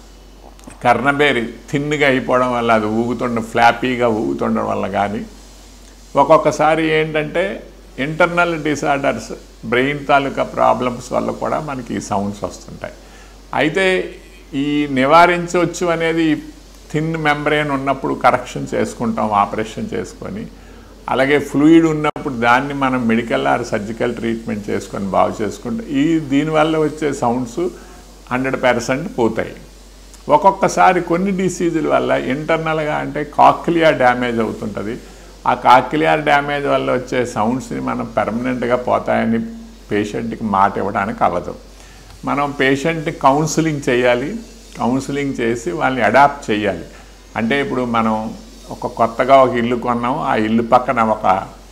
కర్ణబేరి థిన్గా అయిపోవడం వల్ల అది ఊగుతుండ ఫ్లాపీగా ఊగుతుండడం వల్ల కానీ ఒక్కొక్కసారి ఏంటంటే ఇంటర్నల్ డిసార్డర్స్ బ్రెయిన్ తాలూకా ప్రాబ్లమ్స్ వల్ల కూడా మనకి ఈ సౌండ్స్ వస్తుంటాయి అయితే ఈ నివారించవచ్చు అనేది థిన్ మెంబ్రెయిన్ ఉన్నప్పుడు కరెక్షన్ చేసుకుంటాం ఆపరేషన్ చేసుకొని అలాగే ఫ్లూయిడ్ ఉన్నప్పుడు దాన్ని మనం మెడికల్ ఆర్ సర్జికల్ ట్రీట్మెంట్ చేసుకొని బాగు చేసుకుంటాం ఈ దీనివల్ల వచ్చే సౌండ్స్ హండ్రెడ్ పర్సెంట్ పోతాయి ఒక్కొక్కసారి కొన్ని డిసీజుల వల్ల ఇంటర్నల్గా అంటే కాక్లియా డ్యామేజ్ అవుతుంటుంది ఆ కాక్లియా డ్యామేజ్ వల్ల వచ్చే సౌండ్స్ని మనం పెర్మనెంట్గా పోతాయని పేషెంట్కి మాట ఇవ్వడానికి అవ్వదు మనం పేషెంట్ని కౌన్సిలింగ్ చేయాలి కౌన్సిలింగ్ చేసి వాళ్ళని అడాప్ట్ చేయాలి అంటే ఇప్పుడు మనం ఒక కొత్తగా ఒక ఇల్లు కొన్నాం ఆ ఇల్లు పక్కన ఒక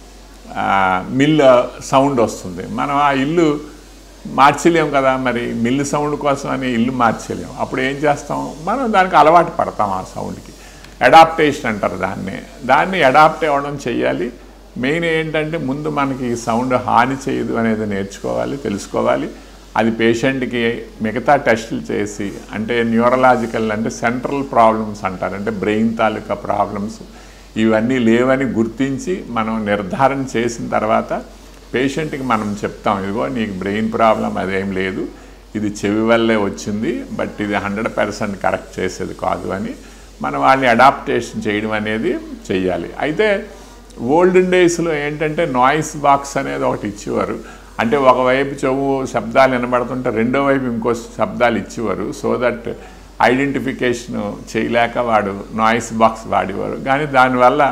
ఆ, మిల్ సౌండ్ వస్తుంది మనం ఆ ఇల్లు మార్చలేం కదా మరి మిల్ సౌండ్ కోసం అని ఇల్లు మార్చలేం అప్పుడు ఏం చేస్తాం మనం దానికి అలవాటు పడతాం ఆ సౌండ్కి అడాప్టేషన్ అంటారు దాన్ని దాన్ని అడాప్ట్ అవ్వడం చేయాలి మెయిన్ ఏంటంటే ముందు మనకి ఈ సౌండ్ హాని చేయదు అనేది నేర్చుకోవాలి తెలుసుకోవాలి అది పేషెంట్కి మిగతా టెస్టులు చేసి అంటే న్యూరలాజికల్ అంటే సెంట్రల్ ప్రాబ్లమ్స్ అంటారు అంటే బ్రెయిన్ తాలూకా ప్రాబ్లమ్స్ ఇవన్నీ లేవని గుర్తించి మనం నిర్ధారణ చేసిన తర్వాత పేషెంట్కి మనం చెప్తాం ఇదిగో నీకు బ్రెయిన్ ప్రాబ్లం అదేం లేదు ఇది చెవి వల్లే వచ్చింది బట్ ఇది హండ్రెడ్ పర్సెంట్ కరెక్ట్ చేసేది కాదు అని మనం వాళ్ళని అడాప్టేషన్ చేయడం అనేది చెయ్యాలి అయితే ఓల్డెన్ డేస్లో ఏంటంటే నాయిస్ బాక్స్ అనేది ఒకటి ఇచ్చేవారు అంటే ఒకవైపు చెవు శబ్దాలు వినబడుతుంటే రెండో వైపు ఇంకో శబ్దాలు ఇచ్చేవారు సో దట్ ఐడెంటిఫికేషన్ చేయలేక వాడు నాయిస్ బాక్స్ వాడేవారు కానీ దానివల్ల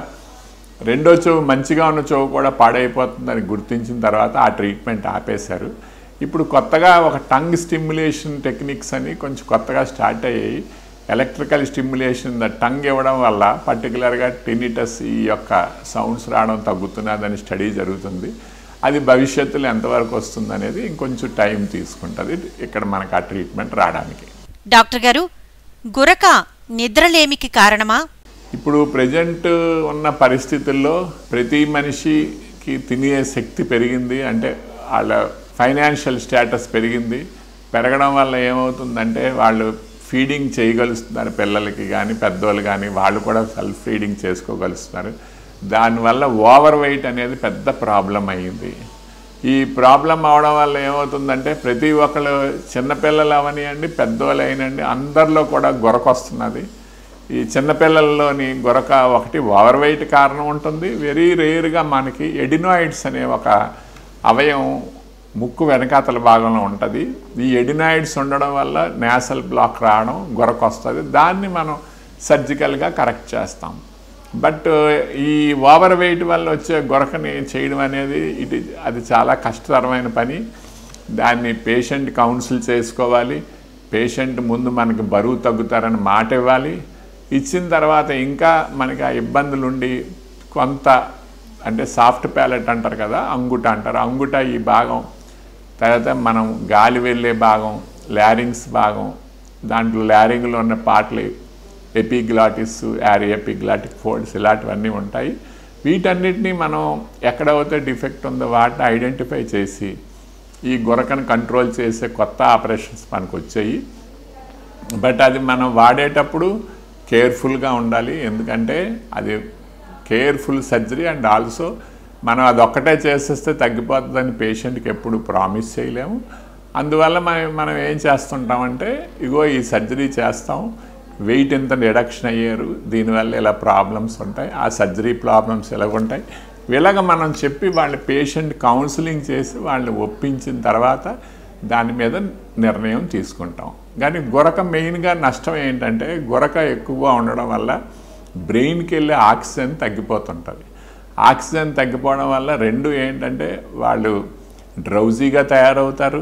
రెండో చెవు మంచిగా ఉన్న చెవు కూడా పాడైపోతుందని గుర్తించిన తర్వాత ఆ ట్రీట్మెంట్ ఆపేశారు ఇప్పుడు కొత్తగా ఒక టంగ్ స్టిమ్యులేషన్ టెక్నిక్స్ అని కొంచెం కొత్తగా స్టార్ట్ అయ్యాయి ఎలక్ట్రికల్ స్టిమ్యులేషన్ ద టంగ్ ఇవ్వడం వల్ల పర్టికులర్గా టెనిటస్ ఈ యొక్క సౌండ్స్ రావడం తగ్గుతున్నదని స్టడీ జరుగుతుంది అది భవిష్యత్తులో ఎంతవరకు వస్తుంది అనేది ఇంకొంచెం టైం తీసుకుంటుంది ఇక్కడ మనకు ఆ ట్రీట్మెంట్ రావడానికి డాక్టర్ గారు గురక నిద్రలేమికి కారణమా ఇప్పుడు ప్రజెంట్ ఉన్న పరిస్థితుల్లో ప్రతి మనిషికి తినే శక్తి పెరిగింది అంటే వాళ్ళ ఫైనాన్షియల్ స్టేటస్ పెరిగింది పెరగడం వల్ల ఏమవుతుందంటే వాళ్ళు ఫీడింగ్ చేయగలుగుతున్నారు పిల్లలకి కానీ పెద్దోళ్ళు కానీ వాళ్ళు కూడా సెల్ఫ్ ఫీడింగ్ చేసుకోగలుగుతున్నారు దానివల్ల ఓవర్ వెయిట్ అనేది పెద్ద ప్రాబ్లం అయ్యింది ఈ ప్రాబ్లం అవడం వల్ల ఏమవుతుందంటే ప్రతి ఒక్కరు చిన్నపిల్లలు అవనియండి పెద్దోళ్ళు అయినండి అందరిలో కూడా గొరకొస్తున్నది ఈ చిన్నపిల్లల్లోని గొరక ఒకటి ఓవర్ వెయిట్ కారణం ఉంటుంది వెరీ రేర్గా మనకి ఎడినాయిడ్స్ అనే ఒక అవయవం ముక్కు వెనకాతల భాగంలో ఉంటుంది ఈ ఎడినాయిడ్స్ ఉండడం వల్ల నేసల్ బ్లాక్ రావడం గొరకు వస్తుంది దాన్ని మనం సర్జికల్గా కరెక్ట్ చేస్తాం బట్ ఈ ఓవర్ వెయిట్ వల్ల వచ్చే గొరకని చేయడం అనేది ఇది అది చాలా కష్టతరమైన పని దాన్ని పేషెంట్ కౌన్సిల్ చేసుకోవాలి పేషెంట్ ముందు మనకి బరువు తగ్గుతారని మాట ఇవ్వాలి ఇచ్చిన తర్వాత ఇంకా మనకి ఆ ఇబ్బందులు ఉండి కొంత అంటే సాఫ్ట్ ప్యాలెట్ అంటారు కదా అంగుట అంటారు అంగుట ఈ భాగం తర్వాత మనం గాలి వెళ్ళే భాగం లారింగ్స్ భాగం దాంట్లో లారింగ్లో ఉన్న పాటలు ఎపిగ్లాటిస్ యార్ ఎపిగ్లాటిక్ ఫోల్డ్స్ ఇలాంటివన్నీ ఉంటాయి వీటన్నిటిని మనం ఎక్కడైతే డిఫెక్ట్ ఉందో వాటిని ఐడెంటిఫై చేసి ఈ గొరకను కంట్రోల్ చేసే కొత్త ఆపరేషన్స్ మనకు వచ్చాయి బట్ అది మనం వాడేటప్పుడు కేర్ఫుల్గా ఉండాలి ఎందుకంటే అది కేర్ఫుల్ సర్జరీ అండ్ ఆల్సో మనం అది ఒక్కటే చేసేస్తే తగ్గిపోతుందని పేషెంట్కి ఎప్పుడు ప్రామిస్ చేయలేము అందువల్ల మనం మనం ఏం చేస్తుంటామంటే ఇగో ఈ సర్జరీ చేస్తాం వెయిట్ ఎంత రిడక్షన్ అయ్యారు దీనివల్ల ఇలా ప్రాబ్లమ్స్ ఉంటాయి ఆ సర్జరీ ప్రాబ్లమ్స్ ఎలా ఉంటాయి ఇలాగ మనం చెప్పి వాళ్ళ పేషెంట్ కౌన్సిలింగ్ చేసి వాళ్ళని ఒప్పించిన తర్వాత దాని మీద నిర్ణయం తీసుకుంటాం కానీ గురక మెయిన్గా నష్టం ఏంటంటే గురక ఎక్కువగా ఉండడం వల్ల బ్రెయిన్కి వెళ్ళే ఆక్సిజన్ తగ్గిపోతుంటుంది ఆక్సిజన్ తగ్గిపోవడం వల్ల రెండు ఏంటంటే వాళ్ళు డ్రౌజీగా తయారవుతారు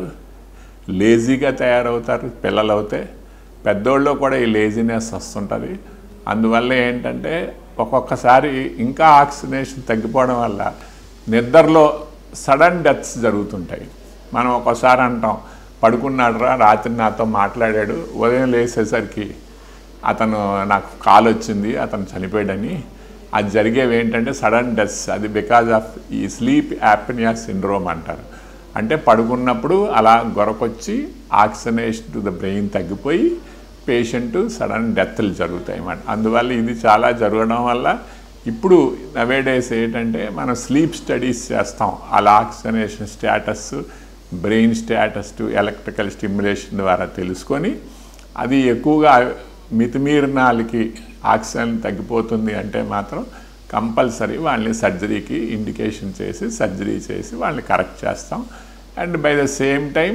లేజీగా తయారవుతారు పిల్లలు అవుతే పెద్దోళ్ళు కూడా ఈ లేజినెస్ వస్తుంటుంది అందువల్ల ఏంటంటే ఒక్కొక్కసారి ఇంకా ఆక్సిజనేషన్ తగ్గిపోవడం వల్ల నిద్రలో సడన్ డెత్స్ జరుగుతుంటాయి మనం ఒక్కోసారి అంటాం పడుకున్నాడురా రాత్రి నాతో మాట్లాడాడు ఉదయం లేచేసరికి అతను నాకు కాల్ వచ్చింది అతను చనిపోయాడని అది జరిగేవి ఏంటంటే సడన్ డెత్స్ అది బికాజ్ ఆఫ్ ఈ స్లీప్ యాప్నియా సిండ్రోమ్ అంటారు అంటే పడుకున్నప్పుడు అలా గొరకొచ్చి ఆక్సిజనేషన్ టు ద బ్రెయిన్ తగ్గిపోయి పేషెంట్ సడన్ డెత్లు జరుగుతాయి అన్నమాట అందువల్ల ఇది చాలా జరగడం వల్ల ఇప్పుడు నవేడేస్ ఏంటంటే మనం స్లీప్ స్టడీస్ చేస్తాం అలా oxygenation status brain status to electrical stimulation ద్వారా తెలుసుకొని అది ఎక్కువగా మితిమీరినాలకి ఆక్సిజన్ తగ్గిపోతుంది అంటే మాత్రం కంపల్సరీ వాళ్ళని సర్జరీకి ఇండికేషన్ చేసి సర్జరీ చేసి వాళ్ళని కరెక్ట్ చేస్తాం and by the same time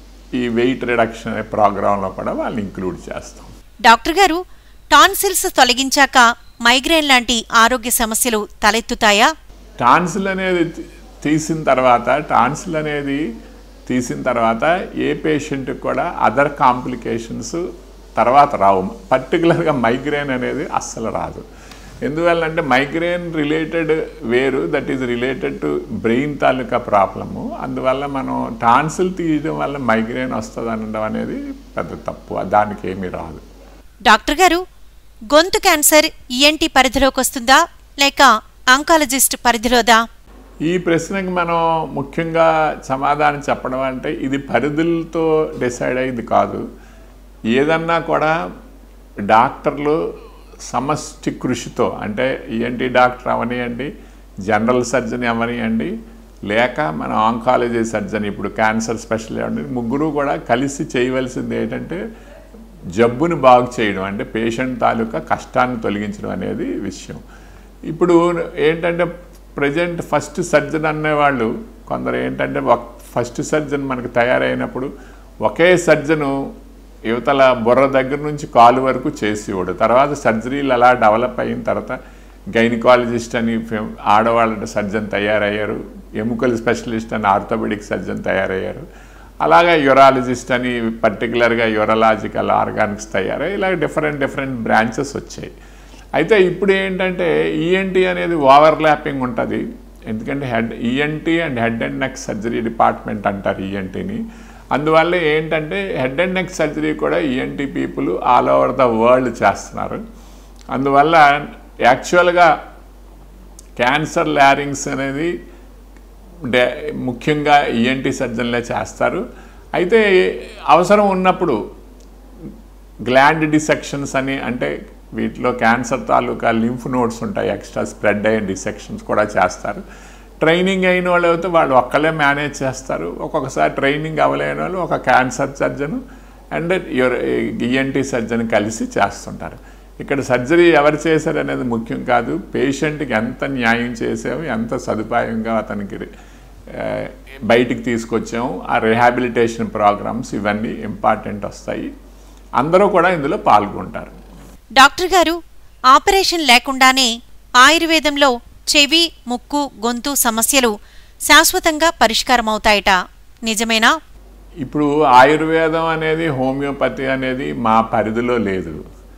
ఈ వెయిట్ రిడక్షన్ అనే ప్రోగ్రాంలో కూడా వాళ్ళని ఇంక్లూడ్ చేస్తాం డాక్టర్ గారు టాన్సిల్స్ తొలగించాక మైగ్రేన్ లాంటి ఆరోగ్య సమస్యలు తలెత్తుతాయా టాన్సిల్ అనేది తీ- తీసిన తర్వాత టాన్సిల్ అనేది తీసిన తర్వాత ఏ పేషెంట్కి కూడా అదర్ కాంప్లికేషన్స్ తర్వాత రావు పర్టికులర్గా మైగ్రేన్ అనేది అస్సలు రాదు ఎందువల్ల అంటే మైగ్రేన్ రిలేటెడ్ వేరు that is related to brain తాలూకా ప్రాబ్లము అందువల్ల మనం టాన్సిల్ తీయడం వల్ల మైగ్రేన్ వస్తుంది అనడం అనేది పెద్ద తప్పు దానికి ఏమీ రాదు డాక్టర్ గారు గొంతు క్యాన్సర్ ఈఎన్టీ పరిధిలోకి వస్తుందా లేక ఆంకాలజిస్ట్ పరిధిలోదా ఈ ప్రశ్నకి మనం ముఖ్యంగా సమాధానం చెప్పడం అంటే ఇది పరిధులతో డిసైడ్ అయ్యింది కాదు ఏదన్నా కూడా డాక్టర్లు సమష్టి కృషితో అంటే ఈఎన్టీ డాక్టర్ అవనియండి జనరల్ సర్జన్ అవనియండి లేక మన ఆంకాలజీ సర్జన్ ఇప్పుడు క్యాన్సర్ స్పెషల్ అవ్వండి ముగ్గురు కూడా కలిసి చేయవలసింది ఏంటంటే జబ్బుని బాగు చేయడం అంటే పేషెంట్ తాలూకా కష్టాన్ని తొలగించడం అనేది విషయం ఇప్పుడు ఏంటంటే ప్రజెంట్ ఫస్ట్ సర్జన్ అనేవాళ్ళు కొందరు ఏంటంటే ఫస్ట్ సర్జన్ మనకు తయారైనప్పుడు ఒకే సర్జను యువతల బుర్ర దగ్గర నుంచి కాలు వరకు చేసేవాడు తర్వాత సర్జరీలు అలా డెవలప్ అయిన తర్వాత గైనకాలజిస్ట్ అని ఫెమ్- ఆడవాళ్ళ సర్జన్ తయారయ్యారు ఎముకల స్పెషలిస్ట్ అని ఆర్థోపెడిక్ సర్జన్ తయారయ్యారు అలాగే యూరాలజిస్ట్ అని పర్టికులర్గా యూరలాజికల్ ఆర్గానిక్స్ తయారై ఇలా డిఫరెంట్ డిఫరెంట్ బ్రాంచెస్ వచ్చాయి అయితే ఇప్పుడు ఏంటంటే ఈఎన్టీ అనేది ఓవర్లాపింగ్ ఉంటుంది ఎందుకంటే head ENT and head and neck surgery department అంటారు ఈఎన్టీని అందువల్ల ఏంటంటే హెడ్ అండ్ నెక్ సర్జరీ కూడా ENT people all over the world చేస్తున్నారు అందువల్ల యాక్చువల్గా క్యాన్సర్ ల్యారింగ్స్ అనేది డే ముఖ్యంగా ఈఎన్టీ సర్జన్లే చేస్తారు అయితే అవసరం ఉన్నప్పుడు గ్లాండ్ డిసెక్షన్స్ అని అంటే వీటిలో క్యాన్సర్ తాలూకా లింఫ్ నోడ్స్ ఉంటాయి ఎక్స్ట్రా స్ప్రెడ్ అయిన డిసెక్షన్స్ కూడా చేస్తారు ట్రైనింగ్ అయిన వాళ్ళు అయితే వాళ్ళు ఒక్కలే మేనేజ్ చేస్తారు ఒక్కొక్కసారి ట్రైనింగ్ అవ్వలేని వాళ్ళు ఒక cancer surgeon and ENT surgeon కలిసి చేస్తుంటారు ఇక్కడ సర్జరీ ఎవరు చేశారు అనేది ముఖ్యం కాదు పేషెంట్కి ఎంత న్యాయం చేసాము ఎంత సదుపాయంగా అతనికి ఆ, బయటికి తీసుకొచ్చాము ఆ రిహాబిలిటేషన్ ప్రోగ్రామ్స్ ఇవన్నీ ఇంపార్టెంట్ వస్తాయి అందరూ కూడా ఇందులో పాల్గొంటారు డాక్టర్ గారు ఆపరేషన్ లేకుండానే ఆయుర్వేదంలో చెవి ముక్కు గొంతు సమస్యలు శాశ్వతంగా పరిష్కారమవుతాయట నిజమేనా ఇప్పుడు ఆయుర్వేదం అనేది హోమియోపతి అనేది మా పరిధిలో లేదు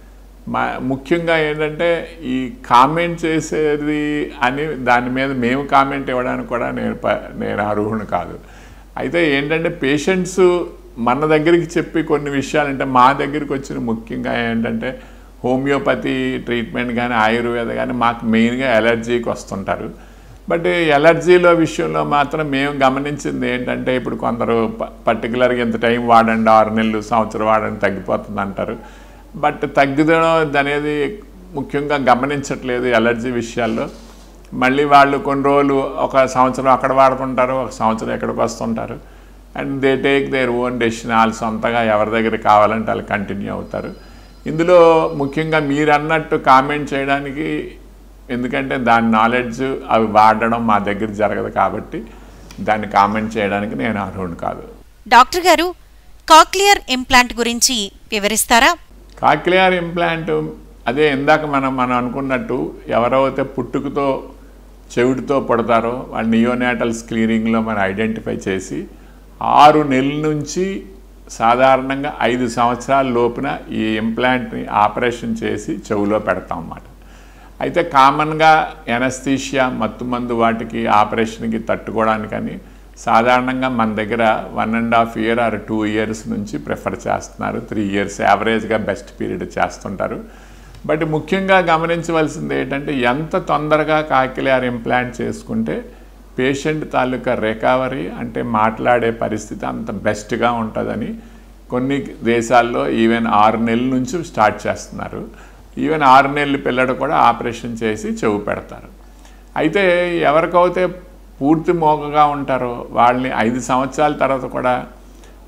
మా ముఖ్యంగా ఏంటంటే ఈ కామెంట్ చేసేది అని దాని మీద మేము కామెంట్ ఇవ్వడానికి కూడా నేను ప- నేను అర్హుని కాదు అయితే ఏంటంటే పేషెంట్స్ మన దగ్గరికి చెప్పి కొన్ని విషయాలు అంటే మా దగ్గరికి వచ్చిన ముఖ్యంగా ఏంటంటే హోమియోపతి ట్రీట్మెంట్ కానీ ఆయుర్వేద కానీ మాకు మెయిన్గా ఎలర్జీకి వస్తుంటారు బట్ ఎలర్జీలో విషయంలో మాత్రం మేము గమనించింది ఏంటంటే ఇప్పుడు కొందరు ప- పర్టికులర్గా ఇంత టైం వాడండి ఆరు నెలలు సంవత్సరం వాడండి తగ్గిపోతుంది అంటారు బట్ తగ్గుదడం అనేది ముఖ్యంగా గమనించట్లేదు ఎలర్జీ విషయాల్లో మళ్ళీ వాళ్ళు కొన్ని రోజులు ఒక సంవత్సరం అక్కడ వాడుతుంటారు ఒక సంవత్సరం ఎక్కడికి వస్తుంటారు and they take their own decision వాళ్ళు సొంతగా ఎవరి దగ్గర కావాలంటే వాళ్ళు కంటిన్యూ అవుతారు ఇందులో ముఖ్యంగా మీరు అన్నట్టు కామెంట్ చేయడానికి ఎందుకంటే దాని నాలెడ్జ్ అవి వాడడం మా దగ్గర జరగదు కాబట్టి దాన్ని కామెంట్ చేయడానికి నేను అర్హుడు కాదు డాక్టర్ గారు కాక్లియర్ ఇంప్లాంట్ గురించి వివరిస్తారా కాక్లియర్ ఇంప్లాంట్ అదే ఇందాక మనం మనం అనుకున్నట్టు ఎవరైతే పుట్టుకతో చెవిటితో పుడతారో వాళ్ళ నియోనాటల్ స్క్రీనింగ్లో మనం ఐడెంటిఫై చేసి ఆరు నెలల నుంచి సాధారణంగా ఐదు సంవత్సరాల లోపున ఈ ఇంప్లాంట్ని ఆపరేషన్ చేసి చెవిలో పెడతాం అన్నమాట అయితే కామన్గా ఎనస్థీషియా మత్తుమందు వాటికి ఆపరేషన్కి తట్టుకోవడానికని సాధారణంగా మన దగ్గర one and half year or two years నుంచి ప్రిఫర్ చేస్తున్నారు త్రీ ఇయర్స్ యావరేజ్గా బెస్ట్ పీరియడ్ చేస్తుంటారు బట్ ముఖ్యంగా గమనించవలసింది ఏంటంటే ఎంత తొందరగా కాకిలియర్ ఇంప్లాంట్ చేసుకుంటే పేషెంట్ తాలూకా రికవరీ అంటే మాట్లాడే పరిస్థితి అంత బెస్ట్గా ఉంటుందని కొన్ని దేశాల్లో ఈవెన్ ఆరు నెలల నుంచి స్టార్ట్ చేస్తున్నారు ఈవెన్ ఆరు నెలల పిల్లడు కూడా ఆపరేషన్ చేసి చెవు పెడతారు అయితే ఎవరికైతే పూర్తి మోగగా ఉంటారో వాళ్ళని ఐదు సంవత్సరాల తర్వాత కూడా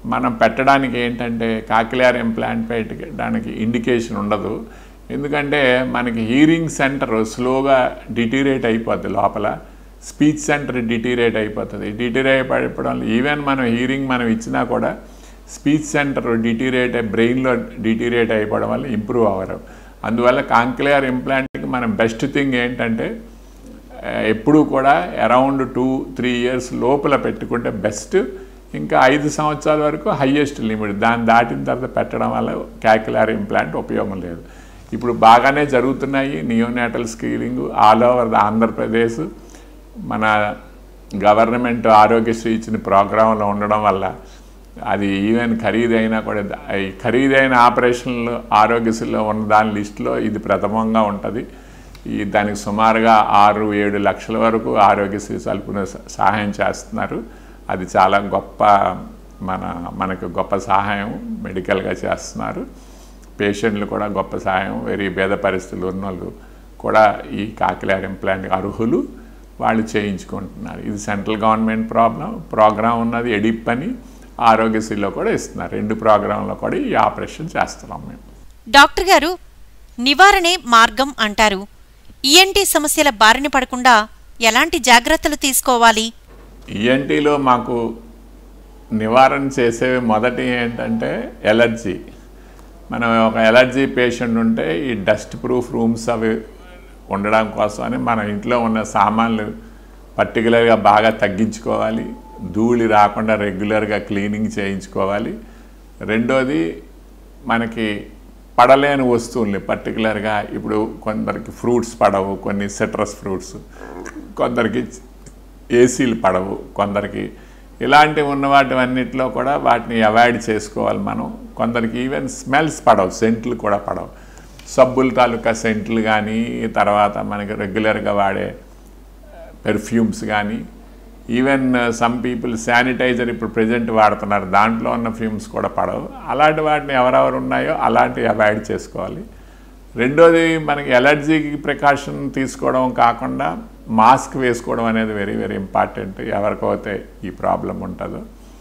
మనం పెట్టడానికి ఏంటంటే కాకిలార్ ఇంప్లాంట్ పెట్టడానికి ఇండికేషన్ ఉండదు ఎందుకంటే మనకి హీరింగ్ సెంటర్ స్లోగా డిటీరేట్ అయిపోద్ది లోపల స్పీచ్ సెంటర్ డిటీరేట్ అయిపోతుంది డిటీరేట్ అయిపోవడం ఈవెన్ మనం హీరింగ్ మనం ఇచ్చినా కూడా స్పీచ్ సెంటర్ డిటీరేట్ బ్రెయిన్లో డిటీరేట్ అయిపోవడం వల్ల ఇంప్రూవ్ అవ్వరు అందువల్ల కాంక్లియర్ ఇంప్లాంట్కి మనం బెస్ట్ థింగ్ ఏంటంటే ఎప్పుడూ కూడా అరౌండ్ టూ త్రీ ఇయర్స్ లోపల పెట్టుకుంటే బెస్ట్ ఇంకా ఐదు సంవత్సరాల వరకు హయ్యెస్ట్ లిమిట్ దాన్ని దాటిన తర్వాత పెట్టడం వల్ల క్యాక్యులర్ ఇంప్లాంట్ ఉపయోగం లేదు ఇప్పుడు బాగానే జరుగుతున్నాయి neonatal screening all over the Andhra Pradesh మన గవర్నమెంట్ ఆరోగ్యశ్రీ ఇచ్చిన ప్రోగ్రాంలో ఉండడం వల్ల అది ఈవెన్ ఖరీదైనా కూడా ఈ ఖరీదైన ఆపరేషన్లు ఆరోగ్యశ్రీలో ఉన్న దాని లిస్టులో ఇది ప్రథమంగా ఉంటుంది ఈ దానికి సుమారుగా ఆరు ఏడు లక్షల వరకు ఆరోగ్యశ్రీ తలుపున సహాయం చేస్తున్నారు అది చాలా గొప్ప మన మనకు గొప్ప సహాయం మెడికల్గా చేస్తున్నారు పేషెంట్లు కూడా గొప్ప సహాయం వెరీ భేద పరిస్థితులు ఉన్న వాళ్ళు కూడా ఈ కాకిలార్ ఇంప్లాంట్ అర్హులు వాళ్ళు చేయించుకుంటున్నారు ఇది సెంట్రల్ గవర్నమెంట్ ప్రాబ్లం ప్రోగ్రాం ఉన్నది ఎడిప్ అని ఆరోగ్యశ్రీలో కూడా ఇస్తున్నారు రెండు ప్రోగ్రాంలో కూడా ఈ ఆపరేషన్ చేస్తున్నాం మేము డాక్టర్ గారు నివారణే మార్గం అంటారు ఈఎన్టీ సమస్యల బారిన పడకుండా ఎలాంటి జాగ్రత్తలు తీసుకోవాలి ఈఎన్టీలో మాకు నివారణ చేసేవి మొదటి ఏంటంటే ఎలర్జీ మనం ఒక ఎలర్జీ పేషెంట్ ఉంటే ఈ డస్ట్ ప్రూఫ్ రూమ్స్ అవి ఉండడం కోసమని మన ఇంట్లో ఉన్న సామాన్లు పర్టికులర్గా బాగా తగ్గించుకోవాలి ధూళి రాకుండా రెగ్యులర్గా క్లీనింగ్ చేయించుకోవాలి రెండోది మనకి పడలేని వస్తువుల్ని పర్టికులర్గా ఇప్పుడు కొందరికి ఫ్రూట్స్ పడవు కొన్ని సిట్రస్ ఫ్రూట్స్ కొందరికి ఏసీలు పడవు కొందరికి ఇలాంటివి ఉన్న వాటి అన్నింటిలో కూడా వాటిని అవాయిడ్ చేసుకోవాలి మనం కొందరికి ఈవెన్ స్మెల్స్ పడవు సెంట్లు కూడా పడవు సబ్బుల తాలూకా సెంట్లు కానీ తర్వాత మనకి రెగ్యులర్గా వాడే పెర్ఫ్యూమ్స్ కానీ ఈవెన్ సమ్ పీపుల్ శానిటైజర్ ఇప్పుడు ప్రజెంట్ వాడుతున్నారు దాంట్లో ఉన్న ఫ్యూమ్స్ కూడా పడవు అలాంటి వాటిని ఎవరెవరు ఉన్నాయో అలాంటివి అవాయిడ్ చేసుకోవాలి రెండోది మనకి ఎలర్జీకి ప్రికాషన్ తీసుకోవడం కాకుండా మాస్క్ వేసుకోవడం అనేది వెరీ వెరీ ఇంపార్టెంట్ ఎవరికైతే ఈ ప్రాబ్లం ఉంటుందో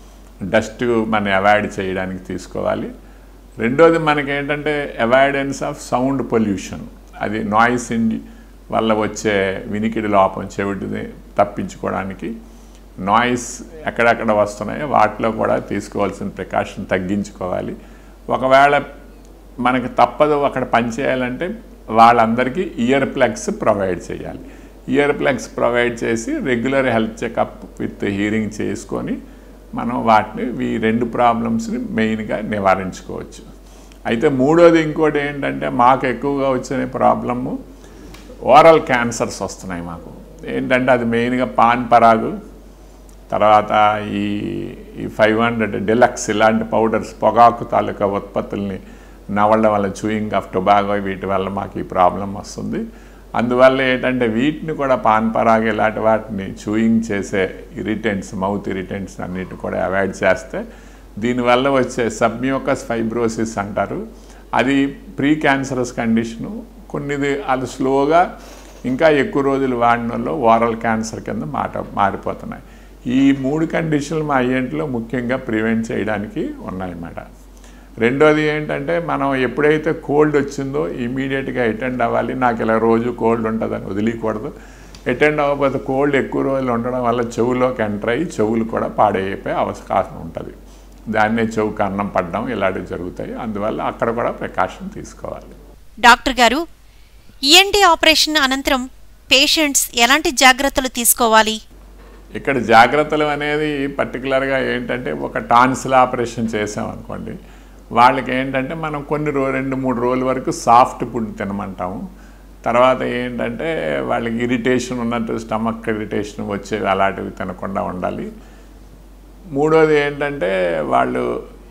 డస్ట్ మనం అవాయిడ్ చేయడానికి తీసుకోవాలి రెండోది మనకి ఏంటంటే అవాయిడెన్స్ ఆఫ్ సౌండ్ పొల్యూషన్ అది నాయిస్ ఇండి వల్ల వచ్చే వినికిడి లోపం చెవిటిని తప్పించుకోవడానికి నాయిస్ ఎక్కడెక్కడ వస్తున్నాయో వాటిలో కూడా తీసుకోవాల్సిన ప్రికాషన్ తగ్గించుకోవాలి ఒకవేళ మనకి తప్పదు అక్కడ పనిచేయాలంటే వాళ్ళందరికీ ఇయర్ ప్లగ్స్ ప్రొవైడ్ చేయాలి ఇయర్ ప్లగ్స్ ప్రొవైడ్ చేసి regular health checkup with hearing చేసుకొని మనం వాటిని ఈ రెండు ప్రాబ్లమ్స్ని మెయిన్గా నివారించుకోవచ్చు అయితే మూడోది ఇంకోటి ఏంటంటే మాకు ఎక్కువగా వచ్చిన ప్రాబ్లము ఓరల్ క్యాన్సర్స్ వస్తున్నాయి మాకు ఏంటంటే అది మెయిన్గా పాన్ పరాగు తర్వాత ఈ ఈ ఫైవ్ హండ్రెడ్ డిలక్స్ ఇలాంటి పౌడర్స్ పొగాకు తాలూకా ఉత్పత్తుల్ని నవ్వడం వల్ల చూయింగ్ ఆఫ్ టొబాగో వీటి వల్ల మాకు ఈ ప్రాబ్లం వస్తుంది అందువల్ల ఏంటంటే వీటిని కూడా పాన్ పరాగ్ ఇలాంటి వాటిని చూయింగ్ చేసే ఇరిటెంట్స్ మౌత్ ఇరిటెంట్స్ అన్నిటి కూడా అవాయిడ్ చేస్తే దీనివల్ల వచ్చే సబ్మ్యూకస్ ఫైబ్రోసిస్ అంటారు అది ప్రీ క్యాన్సరస్ కండిషను కొన్నిది అది స్లోగా ఇంకా ఎక్కువ రోజులు వాడినలో ఓరల్ క్యాన్సర్ కింద మాట మారిపోతున్నాయి ఈ మూడు కండిషన్లు మా అయ్యంట్లో ముఖ్యంగా ప్రివెంట్ చేయడానికి ఉన్నాయన్నమాట రెండోది ఏంటంటే మనం ఎప్పుడైతే కోల్డ్ వచ్చిందో ఇమీడియట్గా అటెండ్ అవ్వాలి నాకు ఇలా రోజు కోల్డ్ ఉంటుందని వదిలేయకూడదు అటెండ్ అవ్వకపోతే కోల్డ్ ఎక్కువ రోజులు ఉండడం వల్ల చెవులోకి ఎంటర్ అయ్యి చెవులు కూడా పాడైపోయే అవకాశం ఉంటుంది దాన్నే చెవుకు అన్నం పడడం ఇలాంటివి జరుగుతాయి అందువల్ల అక్కడ కూడా ప్రికాషన్ తీసుకోవాలి డాక్టర్ గారు ఈఎన్టీ ఆపరేషన్ అనంతరం పేషెంట్స్ ఎలాంటి జాగ్రత్తలు తీసుకోవాలి ఇక్కడ జాగ్రత్తలు అనేది పర్టికులర్గా ఏంటంటే ఒక టాన్సిల్ ఆపరేషన్ చేసామనుకోండి వాళ్ళకి ఏంటంటే మనం కొన్ని రో రెండు మూడు రోజుల వరకు సాఫ్ట్ ఫుడ్ తినమంటాము తర్వాత ఏంటంటే వాళ్ళకి ఇరిటేషన్ ఉన్నట్టు స్టమక్ ఇరిటేషన్ వచ్చే అలాంటివి తినకుండా ఉండాలి మూడోది ఏంటంటే వాళ్ళు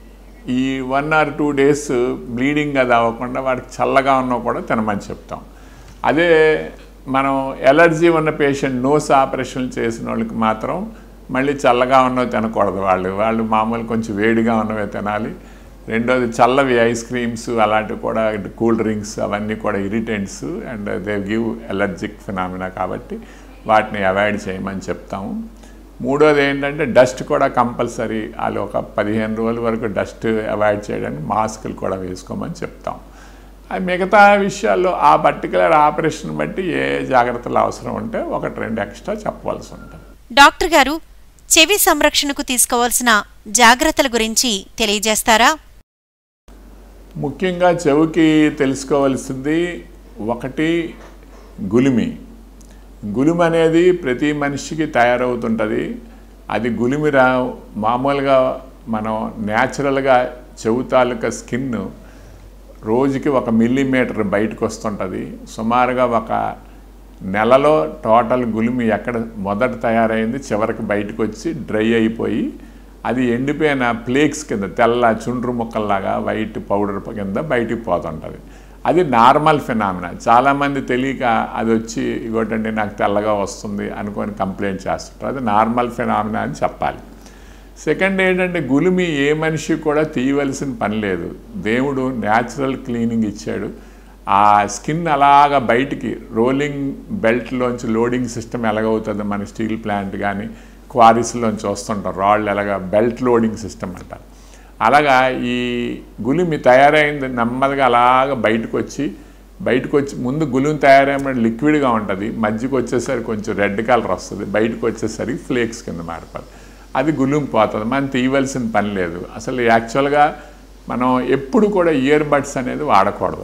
ఈ one or two days bleeding అది అవ్వకుండా వాడికి చల్లగా ఉన్నా కూడా తినమని చెప్తాం అదే మనం ఎలర్జీ ఉన్న పేషెంట్ నోస్ ఆపరేషన్ చేసిన వాళ్ళకి మాత్రం మళ్ళీ చల్లగా ఉన్నవి తినకూడదు వాళ్ళు వాళ్ళు మామూలు కొంచెం వేడిగా ఉన్నవే తినాలి రెండోది చల్లవి ఐస్ క్రీమ్స్ అలాంటివి కూడా కూల్ డ్రింక్స్ అవన్నీ కూడా irritants and they give allergic phenomena కాబట్టి వాటిని అవాయిడ్ చేయమని చెప్తాము మూడోది ఏంటంటే డస్ట్ కూడా కంపల్సరీ వాళ్ళు ఒక పదిహేను రోజుల వరకు డస్ట్ అవాయిడ్ చేయడానికి మాస్కులు కూడా వేసుకోమని చెప్తాం ఆ మిగతా విషయాల్లో ఆ పర్టికులర్ ఆపరేషన్ బట్టి ఏ జాగ్రత్తలు అవసరం ఉంటే ఒకటి రెండు ఎక్స్ట్రా చెప్పవలసి ఉంటుంది డాక్టర్ గారు చెవి సంరక్షణకు తీసుకోవాల్సిన జాగ్రత్తల గురించి తెలియజేస్తారా ముఖ్యంగా చెవికి తెలుసుకోవాల్సింది ఒకటి గులిమి గులిమి అనేది ప్రతి మనిషికి తయారవుతుంటుంది అది గులిమి రా మామూలుగా మనం న్యాచురల్గా చెవు తాలూకా స్కిన్ రోజుకి ఒక మిల్లీమీటర్ బయటకు వస్తుంటుంది సుమారుగా ఒక నెలలో టోటల్ గులిమి ఎక్కడ మొదట తయారైంది చివరికి బయటకు వచ్చి డ్రై అయిపోయి అది ఎండిపోయిన ప్లేక్స్ కింద తెల్ల చుండ్రు ముక్కల్లాగా వైట్ పౌడర్ కింద బయటికి పోతుంటుంది అది నార్మల్ ఫినామినా చాలామంది తెలియక అది వచ్చి ఇగోటండి నాకు తెల్లగా వస్తుంది అనుకొని కంప్లైంట్ చేస్తుంటారు అది నార్మల్ ఫినామినా అని చెప్పాలి సెకండ్ ఏంటంటే గులిమి ఏ మనిషి కూడా తీయవలసిన పని లేదు దేవుడు న్యాచురల్ క్లీనింగ్ ఇచ్చాడు ఆ స్కిన్ అలాగా బయటికి రోలింగ్ బెల్ట్లోంచి లోడింగ్ సిస్టమ్ ఎలాగవుతుంది మన స్టీల్ ప్లాంట్ కానీ క్వారీస్లోంచి వస్తుంటాం రాళ్ళు ఎలాగా బెల్ట్ లోడింగ్ సిస్టమ్ అంటారు అలాగా ఈ గులిమి తయారైంది నెమ్మదిగా అలాగ బయటకు వచ్చి బయటకు వచ్చి ముందు గులిమి తయారైన లిక్విడ్గా ఉంటుంది మధ్యకి వచ్చేసరికి కొంచెం రెడ్ కలర్ వస్తుంది బయటకు వచ్చేసరికి ఫ్లేక్స్ కింద మారిపోతుంది అది గులిమి పోతుంది మనం తీయవలసిన పని లేదు అసలు యాక్చువల్గా మనం ఎప్పుడు కూడా ఇయర్ బడ్స్ అనేది వాడకూడదు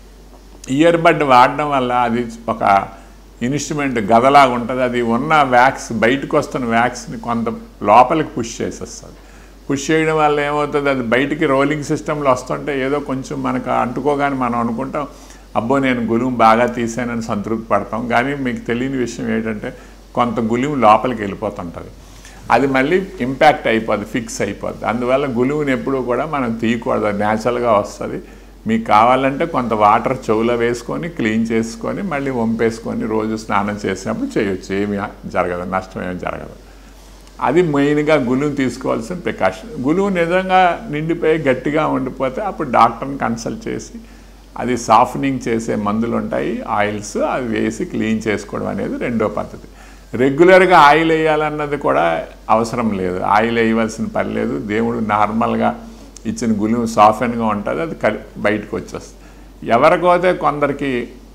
ఇయర్ బడ్ వాడడం వల్ల అది ఒక ఇన్స్ట్రుమెంట్ గదలాగా ఉంటుంది అది ఉన్న వ్యాక్స్ బయటకు వస్తున్న వ్యాక్స్ని కొంత లోపలికి పుష్ చేసేస్తుంది పుష్ చేయడం వల్ల ఏమవుతుంది అది బయటికి రోలింగ్ సిస్టంలో వస్తుంటే ఏదో కొంచెం మనకు అంటుకోగానే మనం అనుకుంటాం అబ్బో నేను గులుము బాగా తీసానని సంతృప్తి పడతాం కానీ మీకు తెలియని విషయం ఏంటంటే కొంత గులుము లోపలికి వెళ్ళిపోతుంటుంది అది మళ్ళీ ఇంపాక్ట్ అయిపోద్ది ఫిక్స్ అయిపోద్ది అందువల్ల గులువుని ఎప్పుడూ కూడా మనం తీయకూడదు న్యాచురల్గా వస్తుంది మీకు కావాలంటే కొంత వాటర్ చెవులో వేసుకొని క్లీన్ చేసుకొని మళ్ళీ వంపేసుకొని రోజు స్నానం చేసినప్పుడు చేయొచ్చు ఏమి జరగదు నష్టం ఏమి జరగదు అది మెయిన్గా గులువు తీసుకోవాల్సిన ప్రికాషన్ గులువు నిజంగా నిండిపోయి గట్టిగా ఉండిపోతే అప్పుడు డాక్టర్ని కన్సల్ట్ చేసి అది సాఫ్నింగ్ చేసే మందులు ఉంటాయి ఆయిల్స్ అవి వేసి క్లీన్ చేసుకోవడం అనేది రెండో పద్ధతి రెగ్యులర్గా ఆయిల్ వేయాలన్నది కూడా అవసరం లేదు ఆయిల్ వేయవలసిన పని లేదు దేవుడు నార్మల్గా ఇచ్చిన గులువు సాఫెన్గా ఉంటుంది అది కలి బయటకు వచ్చేస్తుంది ఎవరికైతే కొందరికి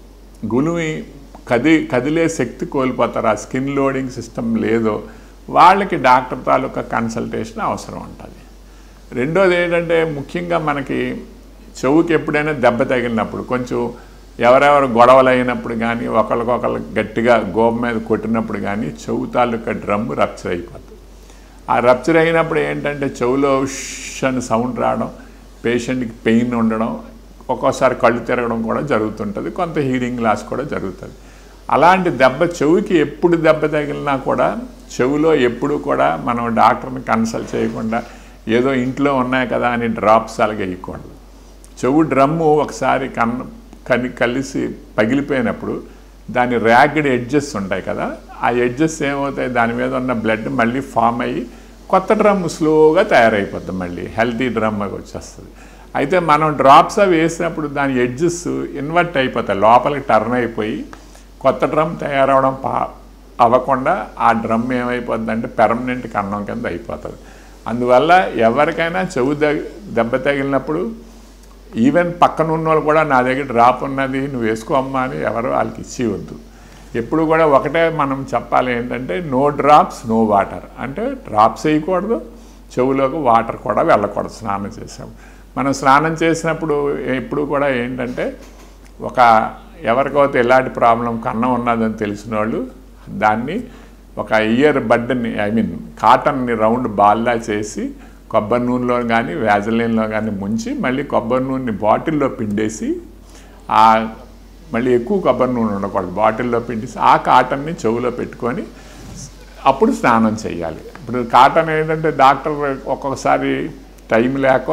గులువి కది కదిలే శక్తి కోల్పోతారు ఆ స్కిన్ లోడింగ్ సిస్టమ్ లేదో వాళ్ళకి డాక్టర్ తాలూకా కన్సల్టేషన్ అవసరం ఉంటుంది రెండోది ఏంటంటే ముఖ్యంగా మనకి చెవుకి ఎప్పుడైనా దెబ్బ తగిలినప్పుడు కొంచెం ఎవరెవరు గొడవలు అయినప్పుడు కానీ ఒకరికొకరు గట్టిగా గోప మీద కొట్టినప్పుడు కానీ చెవు తాలూకా డ్రమ్ రప్చర్ అయిపోతుంది ఆ రప్చర్ అయినప్పుడు ఏంటంటే చెవులో ఉష్ అని సౌండ్ రావడం పేషెంట్కి పెయిన్ ఉండడం ఒక్కోసారి కళ్ళు తిరగడం కూడా జరుగుతుంటుంది కొంత హీరింగ్ లాస్ కూడా జరుగుతుంది అలాంటి దెబ్బ చెవికి ఎప్పుడు దెబ్బ తగిలినా కూడా చెవిలో ఎప్పుడు కూడా మనం డాక్టర్ని కన్సల్ట్ చేయకుండా ఏదో ఇంట్లో ఉన్నాయి కదా అని డ్రాప్స్ అలాగే వేయకూడదు చెవు డ్రమ్ము ఒకసారి కన్ను కని కలిసి పగిలిపోయినప్పుడు దాని ర్యాగ్డ్ ఎడ్జెస్ ఉంటాయి కదా ఆ ఎడ్జెస్ ఏమవుతాయి దాని మీద ఉన్న బ్లడ్ మళ్ళీ ఫామ్ అయ్యి కొత్త డ్రమ్ స్లోగా తయారైపోద్ది మళ్ళీ హెల్తీ డ్రమ్ వచ్చేస్తుంది అయితే మనం డ్రాప్స్ అవి వేసినప్పుడు దాని ఎడ్జెస్ ఇన్వర్ట్ అయిపోతాయి లోపలికి టర్న్ అయిపోయి కొత్త డ్రమ్ తయారవడం పా అవ్వకుండా ఆ డ్రమ్ ఏమైపోద్ది అంటే పెర్మనెంట్ కన్నం కింద అయిపోతుంది అందువల్ల ఎవరికైనా చెవు దెబ్బ తగిలినప్పుడు ఈవెన్ పక్కన ఉన్న వాళ్ళు కూడా నా దగ్గర డ్రాప్ ఉన్నది నువ్వు వేసుకోమ్మా అని ఎవరు వాళ్ళకి ఇచ్చి వద్దు ఎప్పుడు కూడా ఒకటే మనం చెప్పాలి ఏంటంటే నో డ్రాప్స్ నో వాటర్ అంటే డ్రాప్స్ వేయకూడదు చెవులోకి వాటర్ కూడా వెళ్ళకూడదు స్నానం చేసాము మనం స్నానం చేసినప్పుడు ఎప్పుడు కూడా ఏంటంటే ఒక ఎవరికైతే ఎలాంటి ప్రాబ్లం కన్నం ఉన్నదని తెలిసిన వాళ్ళు దాన్ని ఒక ఇయర్ బడ్ని ఐ మీన్ కాటన్ని రౌండ్ బాల్లా చేసి కొబ్బరి నూనెలో కానీ వ్యాజలిన్లో కానీ ముంచి మళ్ళీ కొబ్బరి నూనెని బాటిల్లో పిండేసి ఆ మళ్ళీ ఎక్కువ కొబ్బరి నూనె ఉండకూడదు బాటిల్లో పిండేసి ఆ కాటన్ని చెవులో పెట్టుకొని అప్పుడు స్నానం చేయాలి ఇప్పుడు కాటన్ ఏంటంటే డాక్టర్ ఒక్కొక్కసారి టైం లేకో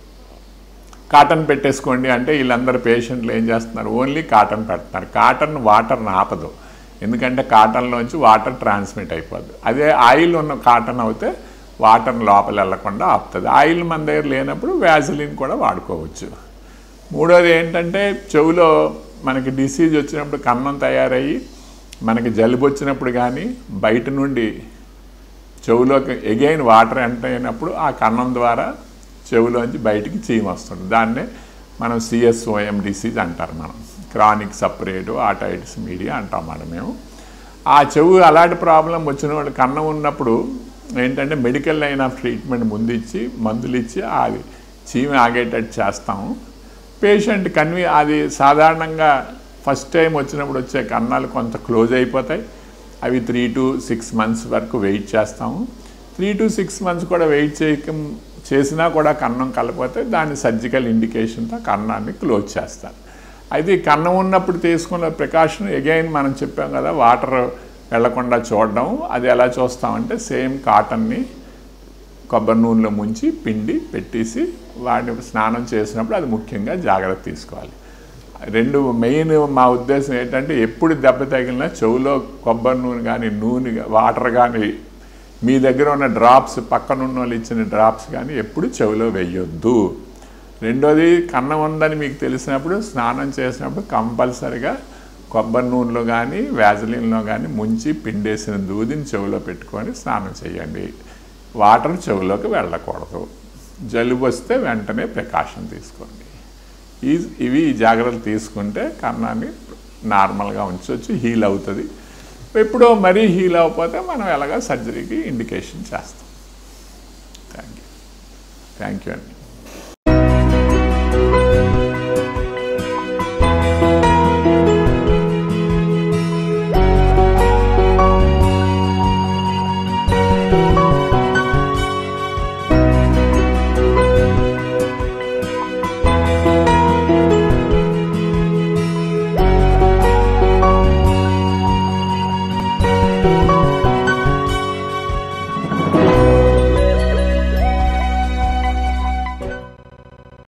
కాటన్ పెట్టేసుకోండి అంటే వీళ్ళందరూ పేషెంట్లు ఏం చేస్తున్నారు ఓన్లీ కాటన్ పెడుతున్నారు కాటన్ వాటర్ని ఆపదు ఎందుకంటే కాటన్లోంచి వాటర్ ట్రాన్స్మిట్ అయిపోద్ది అదే ఆయిల్ ఉన్న కాటన్ అయితే వాటర్ లోపల వెళ్లకుండా ఆపుతుంది ఆయిల్ మన దగ్గర లేనప్పుడు వ్యాజిలిన్ కూడా వాడుకోవచ్చు మూడోది ఏంటంటే చెవులో మనకి డిసీజ్ వచ్చినప్పుడు కన్నం తయారయ్యి మనకి జలుబు వచ్చినప్పుడు కానీ బయట నుండి చెవులోకి ఎగైన్ వాటర్ ఎంటర్ అయినప్పుడు ఆ కన్నం ద్వారా చెవులోంచి బయటికి చీమ వస్తుంది దాన్నే మనం సిఎస్ఓఎం డిసీజ్ అంటారు మనం క్రానిక్ సపరేటు ఆటైటిస్ మీడియా అంటాం మనం మేము ఆ చెవు అలాంటి ప్రాబ్లం వచ్చిన వాళ్ళు కన్నం ఉన్నప్పుడు ఏంటంటే మెడికల్ లైన్ ఆఫ్ ట్రీట్మెంట్ ముందు ఇచ్చి మందులు ఇచ్చి అది చీమ ఆగేటట్టు చేస్తాము పేషెంట్ కన్వి అది సాధారణంగా ఫస్ట్ టైం వచ్చినప్పుడు వచ్చే కన్నాలు కొంత క్లోజ్ అయిపోతాయి అవి త్రీ టు సిక్స్ మంత్స్ వరకు వెయిట్ చేస్తాము త్రీ టు సిక్స్ మంత్స్ కూడా వెయిట్ చేయక చేసినా కూడా కన్నం కలపోతే దాన్ని సర్జికల్ ఇండికేషన్తో కన్నాన్ని క్లోజ్ చేస్తారు అయితే ఈ కన్నం ఉన్నప్పుడు తీసుకున్న ప్రికాషన్ అగైన్ మనం చెప్పాం కదా వాటర్ వెళ్లకుండా చూడడం అది ఎలా చూస్తామంటే సేమ్ కాటన్ని కొబ్బరి నూనెలో ముంచి పిండి పెట్టేసి వాటిని స్నానం చేసినప్పుడు అది ముఖ్యంగా జాగ్రత్త తీసుకోవాలి రెండు మెయిన్ మా ఉద్దేశం ఏంటంటే ఎప్పుడు దెబ్బ తగిలినా చెవులో కొబ్బరి నూనె కానీ నూనె వాటర్ కానీ మీ దగ్గర ఉన్న డ్రాప్స్ పక్కనున్న వాళ్ళు ఇచ్చిన డ్రాప్స్ కానీ ఎప్పుడు చెవిలో వేయొద్దు రెండోది కన్నం ఉందని మీకు తెలిసినప్పుడు స్నానం చేసినప్పుడు కంపల్సరిగా కొబ్బరి నూనెలో కానీ వ్యాజలిన్లో కానీ ముంచి పిండేసిన దూదిని చెవిలో పెట్టుకొని స్నానం చేయండి వాటర్ చెవిలోకి వెళ్ళకూడదు జలుబు వస్తే వెంటనే ప్రికాషన్ తీసుకోండి ఈ ఇవి ఈ జాగ్రత్తలు తీసుకుంటే కన్నాన్ని నార్మల్గా ఉంచవచ్చు హీల్ అవుతుంది ఎప్పుడో మరీ హీల్ అవ్వకపోతే మనం ఎలాగ సర్జరీకి ఇండికేషన్ చేస్తాం థ్యాంక్ యూ థ్యాంక్ యూ అండి